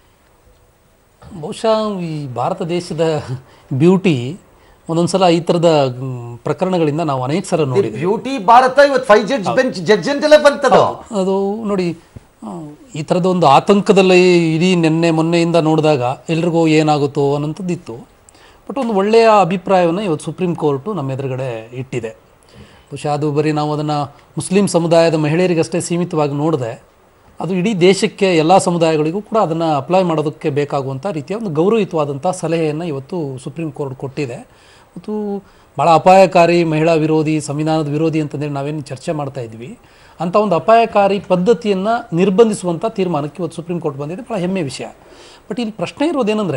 ಬಹುಶಃ ಈ ಭಾರತ ದೇಶದ ಬ್ಯೂಟಿ ಒಂದೊಂದ್ಸಲ ಈ ಥರದ ಮ್, ಪ್ರಕರಣಗಳಿಂದ ನಾವು ಅನೇಕ ಸಲ ನೋಡಿದ್ವಿ ಬ್ಯೂಟಿ ಭಾರತ ಇವತ್ತು ಫೈವ್ ಜಡ್ಜ್ ಬೆಂಚ್ ಜಡ್ಜ್ ಅಂತೆಲ್ಲ ಬಂತದು ಅದು ನೋಡಿ ಆ, ಈ ಥರದ ಒಂದು ಆತಂಕದಲ್ಲಿ ಇಡೀ ನಿನ್ನೆ ಮೊನ್ನೆಯಿಂದ ನೋಡಿದಾಗ ಎಲ್ರಿಗೂ ಏನಾಗುತ್ತೋ ಅನ್ನೋಂಥದ್ದು ಇತ್ತು ಬಟ್ ಒಂದು ಒಳ್ಳೆಯ ಅಭಿಪ್ರಾಯವನ್ನು ಇವತ್ತು ಸುಪ್ರೀಂ ಕೋರ್ಟು ನಮ್ಮ ಎದುರುಗಡೆ ಇಟ್ಟಿದೆ ಬಹುಶಃ ಅದು ಬರೀ ನಾವು ಅದನ್ನು ಮುಸ್ಲಿಂ ಸಮುದಾಯದ ಮಹಿಳೆಯರಿಗಷ್ಟೇ ಸೀಮಿತವಾಗಿ ನೋಡಿದೆ ಅದು ಇಡೀ ದೇಶಕ್ಕೆ ಎಲ್ಲ ಸಮುದಾಯಗಳಿಗೂ ಕೂಡ ಅದನ್ನು ಅಪ್ಲೈ ಮಾಡೋದಕ್ಕೆ ಬೇಕಾಗುವಂಥ ರೀತಿಯ ಒಂದು ಗೌರವಯುತವಾದಂಥ ಸಲಹೆಯನ್ನು ಇವತ್ತು ಸುಪ್ರೀಂ ಕೋರ್ಟ್ ಕೊಟ್ಟಿದೆ ಮತ್ತು ಭಾಳ ಅಪಾಯಕಾರಿ ಮಹಿಳಾ ವಿರೋಧಿ ಸಂವಿಧಾನದ ವಿರೋಧಿ ಅಂತಂದೇಳಿ ನಾವೇನು ಚರ್ಚೆ ಮಾಡ್ತಾ ಇದ್ವಿ ಅಂಥ ಒಂದು ಅಪಾಯಕಾರಿ ಪದ್ಧತಿಯನ್ನು ನಿರ್ಬಂಧಿಸುವಂಥ ತೀರ್ಮಾನಕ್ಕೆ ಇವತ್ತು ಸುಪ್ರೀಂ ಕೋರ್ಟ್ ಬಂದಿದೆ ಭಾಳ ಹೆಮ್ಮೆ ವಿಷಯ ಬಟ್ ಇಲ್ಲಿ ಪ್ರಶ್ನೆ ಇರೋದೇನೆಂದರೆ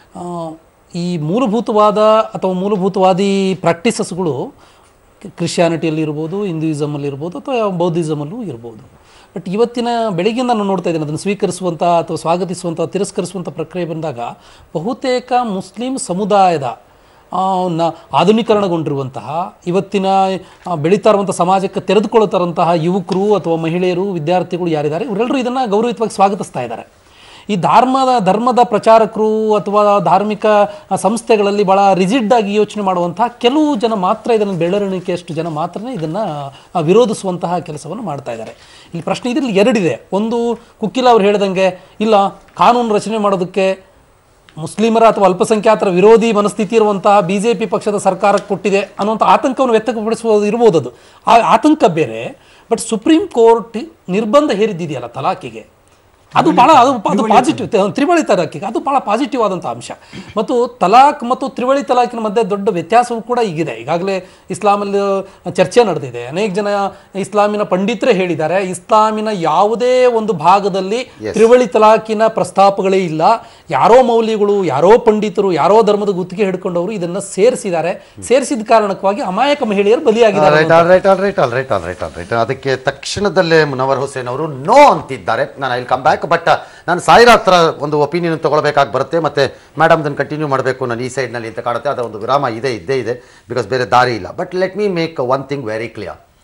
ಈ ಮೂಲಭೂತವಾದ ಅಥವಾ ಮೂಲಭೂತವಾದಿ ಪ್ರಾಕ್ಟೀಸಸ್ಗಳು ಕ್ರಿಶ್ಚಿಯಾನಿಟಿಯಲ್ಲಿ ಇರ್ಬೋದು ಹಿಂದೂಯಿಸಮಲ್ಲಿ ಇರ್ಬೋದು ಅಥವಾ ಯಾವ ಬೌದ್ಧಿಸಮಲ್ಲೂ ಇರ್ಬೋದು ಬಟ್ ಇವತ್ತಿನ ಬೆಳಿಗ್ಗೆ ನಾನು ನೋಡ್ತಾ ಇದ್ದೇನೆ ಅದನ್ನು ಸ್ವೀಕರಿಸುವಂಥ ಅಥವಾ ಸ್ವಾಗತಿಸುವಂಥ ತಿರಸ್ಕರಿಸುವಂಥ ಪ್ರಕ್ರಿಯೆ ಬಂದಾಗ ಬಹುತೇಕ ಮುಸ್ಲಿಂ ಸಮುದಾಯದ ಆ, ನ ಆಧುನೀಕರಣಗೊಂಡಿರುವಂತಹ ಇವತ್ತಿನ ಆ, ಬೆಳೀತಾ ಇರುವಂಥ ಸಮಾಜಕ್ಕೆ ತೆರೆದುಕೊಳ್ತಾ ಇರುವಂತಹ ಯುವಕರು ಅಥವಾ ಮಹಿಳೆಯರು ವಿದ್ಯಾರ್ಥಿಗಳು ಯಾರಿದ್ದಾರೆ ಇವರೆಲ್ಲರೂ ಇದನ್ನು ಗೌರವಯುತವಾಗಿ ಸ್ವಾಗತಿಸ್ತಾ ಇದ್ದಾರೆ ಈ ಧರ್ಮದ ಧರ್ಮದ ಪ್ರಚಾರಕರು ಅಥವಾ ಧಾರ್ಮಿಕ ಆ, ಸಂಸ್ಥೆಗಳಲ್ಲಿ ಭಾಳ ರಿಜಿಡ್ ಆಗಿ ಯೋಚನೆ ಮಾಡುವಂತಹ ಕೆಲವು ಜನ ಮಾತ್ರ ಇದನ್ನು ಬೆಳವಣಿಗೆಯಷ್ಟು ಜನ ಮಾತ್ರನೇ ಇದನ್ನು ವಿರೋಧಿಸುವಂತಹ ಕೆಲಸವನ್ನು ಮಾಡ್ತಾ ಇದ್ದಾರೆ ಈ ಪ್ರಶ್ನೆ ಇದರಲ್ಲಿ ಎರಡಿದೆ ಒಂದು ಕುಕ್ಕಿಲ ಅವ್ರು ಹೇಳ್ದಂಗೆ ಇಲ್ಲ ಕಾನೂನು ರಚನೆ ಮಾಡೋದಕ್ಕೆ ಮುಸ್ಲಿಮರ ಅಥವಾ ಅಲ್ಪಸಂಖ್ಯಾತರ ವಿರೋಧಿ ಮನಸ್ಥಿತಿ ಇರುವಂತಹ ಬಿ ಜೆ ಪಿ ಪಕ್ಷದ ಸರ್ಕಾರಕ್ಕೆ ಕೊಟ್ಟಿದೆ ಅನ್ನುವಂಥ ಆತಂಕವನ್ನು ವ್ಯಕ್ತಪಡಿಸುವುದು ಇರ್ಬೋದು ಅದು ಆ ಆತಂಕ ಬೇರೆ ಬಟ್ ಸುಪ್ರೀಂ ಕೋರ್ಟ್ ನಿರ್ಬಂಧ ಹೇರಿದ್ದಿದೆಯಲ್ಲ ತಲಾಖಿಗೆ ಅದು ಬಹಳ ಅದು ಅದು ಪಾಸಿಟಿವ್ ತ್ರಿವಳಿ ತಲಾಖಿಗೆ ಅದು ಬಹಳ ಪಾಸಿಟಿವ್ ಆದಂಥ ಅಂಶ ಮತ್ತು ತಲಾಕ್ ಮತ್ತು ತ್ರಿವಳಿ ತಲಾಖಿನ ಮಧ್ಯೆ ದೊಡ್ಡ ವ್ಯತ್ಯಾಸವೂ ಕೂಡ ಈಗಿದೆ ಈಗಾಗಲೇ ಇಸ್ಲಾಮಲ್ಲಿ ಚರ್ಚೆ ನಡೆದಿದೆ ಅನೇಕ ಜನ ಇಸ್ಲಾಮಿನ ಪಂಡಿತರೇ ಹೇಳಿದ್ದಾರೆ ಇಸ್ಲಾಮಿನ ಯಾವುದೇ ಒಂದು ಭಾಗದಲ್ಲಿ ತ್ರಿವಳಿ ತಲಾಖಿನ ಪ್ರಸ್ತಾಪಗಳೇ ಇಲ್ಲ ಯಾರೋ ಮೌಲ್ಯಗಳು ಯಾರೋ ಪಂಡಿತರು ಯಾರೋ ಧರ್ಮದ ಗುತ್ತಿಗೆ ಹಿಡ್ಕೊಂಡವರು ಇದನ್ನ ಸೇರಿಸಿದ್ದಾರೆ ಸೇರಿಸಿದ ಕಾರಣಕ್ಕಾಗಿ ಅಮಾಯಕ ಮಹಿಳೆಯರು ಬಲಿಯಾಗಿದ್ದಾರೆ right all right all right all right all right all right ಅದಕ್ಕೆ ತಕ್ಷಣದಲ್ಲೇ ಮುನವರ್ ಹುಸೇನ್ ಅವರು ನೋ ಅಂತಿದ್ದಾರೆ ನಾನು ಇಲ್ಲಿ ಕಮ್ ಬ್ಯಾಕ್ ಬಟ್ ನಾನು ಸಾಯಿರ ಹತ್ರ ಒಂದು ಒಪಿನಿಯನ್ ತಗೊಳ್ಬೇಕಾಗಿ ಬರುತ್ತೆ ಮತ್ತೆ ಮೇಡಮ್ ದನ್ನು ಕಂಟಿನ್ಯೂ ಮಾಡಬೇಕು ನಾನು ಈ ಸೈಡ್ನಲ್ಲಿ ಅಂತ ಕಾಣುತ್ತೆ ಅದರ ಒಂದು ವಿರಾಮ ಇದೆ ಇದ್ದೇ ಇದೆ ಬಿಕಾಸ್ ಬೇರೆ ದಾರಿ ಇಲ್ಲ but let me make one thing very clear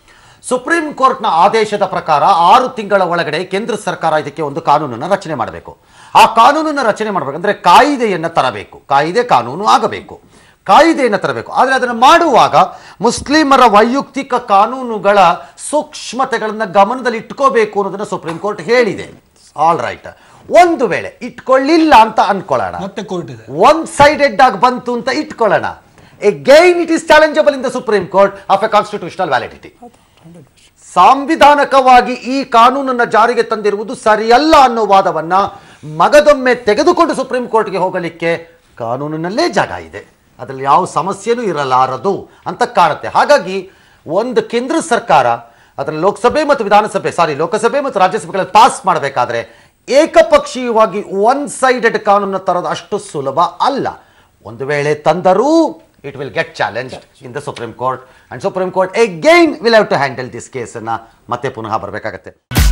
supreme ಕೋರ್ಟ್ನ ಆದೇಶದ ಪ್ರಕಾರ ಆರು ತಿಂಗಳ ಒಳಗಡೆ ಕೇಂದ್ರ ಸರ್ಕಾರ ಇದಕ್ಕೆ ಒಂದು ಕಾನೂನನ್ನು ರಚನೆ ಮಾಡಬೇಕು ಆ ಕಾನೂನನ್ನು ರಚನೆ ಮಾಡಬೇಕಂದ್ರೆ ಕಾಯಿದೆಯನ್ನು ತರಬೇಕು ಕಾಯಿದೆ ಕಾನೂನು ಆಗಬೇಕು ಕಾಯಿದೆಯನ್ನು ತರಬೇಕು ಆದರೆ ಅದನ್ನು ಮಾಡುವಾಗ ಮುಸ್ಲಿಮರ ವೈಯಕ್ತಿಕ ಕಾನೂನುಗಳ ಸೂಕ್ಷ್ಮತೆಗಳನ್ನು ಗಮನದಲ್ಲಿ ಇಟ್ಕೋಬೇಕು ಅನ್ನೋದನ್ನು ಸುಪ್ರೀಂ ಕೋರ್ಟ್ ಹೇಳಿದೆ ಆಲ್ ರೈಟ್ ಒಂದು ವೇಳೆ ಇಟ್ಕೊಳ್ಳಿಲ್ಲ ಅಂತ ಅನ್ಕೊಳ್ಳೋಣ ಮತ್ತೆ ಕೋರ್ಟ್ ಇದೆ ಒನ್ ಸೈಡೆಡ್ ಆಗಿ ಬಂತು ಅಂತ ಇಟ್ಕೊಳ್ಳೋಣ again it is challengeable in the supreme court of a constitutional validity ಸಾಂವಿಧಾನಿಕವಾಗಿ ಈ ಕಾನೂನನ್ನ ಜಾರಿಗೆ ತಂದಿರುವುದು ಸರಿಯಲ್ಲ ಅನ್ನೋ ವಾದವನ್ನ ಮಗದೊಮ್ಮೆ ತೆಗೆದುಕೊಂಡು ಸುಪ್ರೀಂ ಕೋರ್ಟ್ಗೆ ಹೋಗಲಿಕ್ಕೆ ಕಾನೂನಿನಲ್ಲೇ ಜಾಗ ಇದೆ ಅದರಲ್ಲಿ ಯಾವ ಸಮಸ್ಯೆನೂ ಇರಲಾರದು ಅಂತ ಕಾಣುತ್ತೆ ಹಾಗಾಗಿ ಒಂದು ಕೇಂದ್ರ ಸರ್ಕಾರ ಅದರ ಲೋಕಸಭೆ ಮತ್ತು ವಿಧಾನಸಭೆ ಸಾರಿ ಲೋಕಸಭೆ ಮತ್ತು ರಾಜ್ಯಸಭೆಗಳಲ್ಲಿ ಪಾಸ್ ಮಾಡಬೇಕಾದ್ರೆ ಏಕಪಕ್ಷೀಯವಾಗಿ ಒನ್ ಸೈಡೆಡ್ ಕಾನೂನು ತರೋದು ಅಷ್ಟು ಸುಲಭ ಅಲ್ಲ ಒಂದು ವೇಳೆ ತಂದರೂ it will get challenge in the supreme court and supreme court again will have to handle this ಕೇಸನ್ನು ಮತ್ತೆ ಪುನಃ ಬರಬೇಕಾಗತ್ತೆ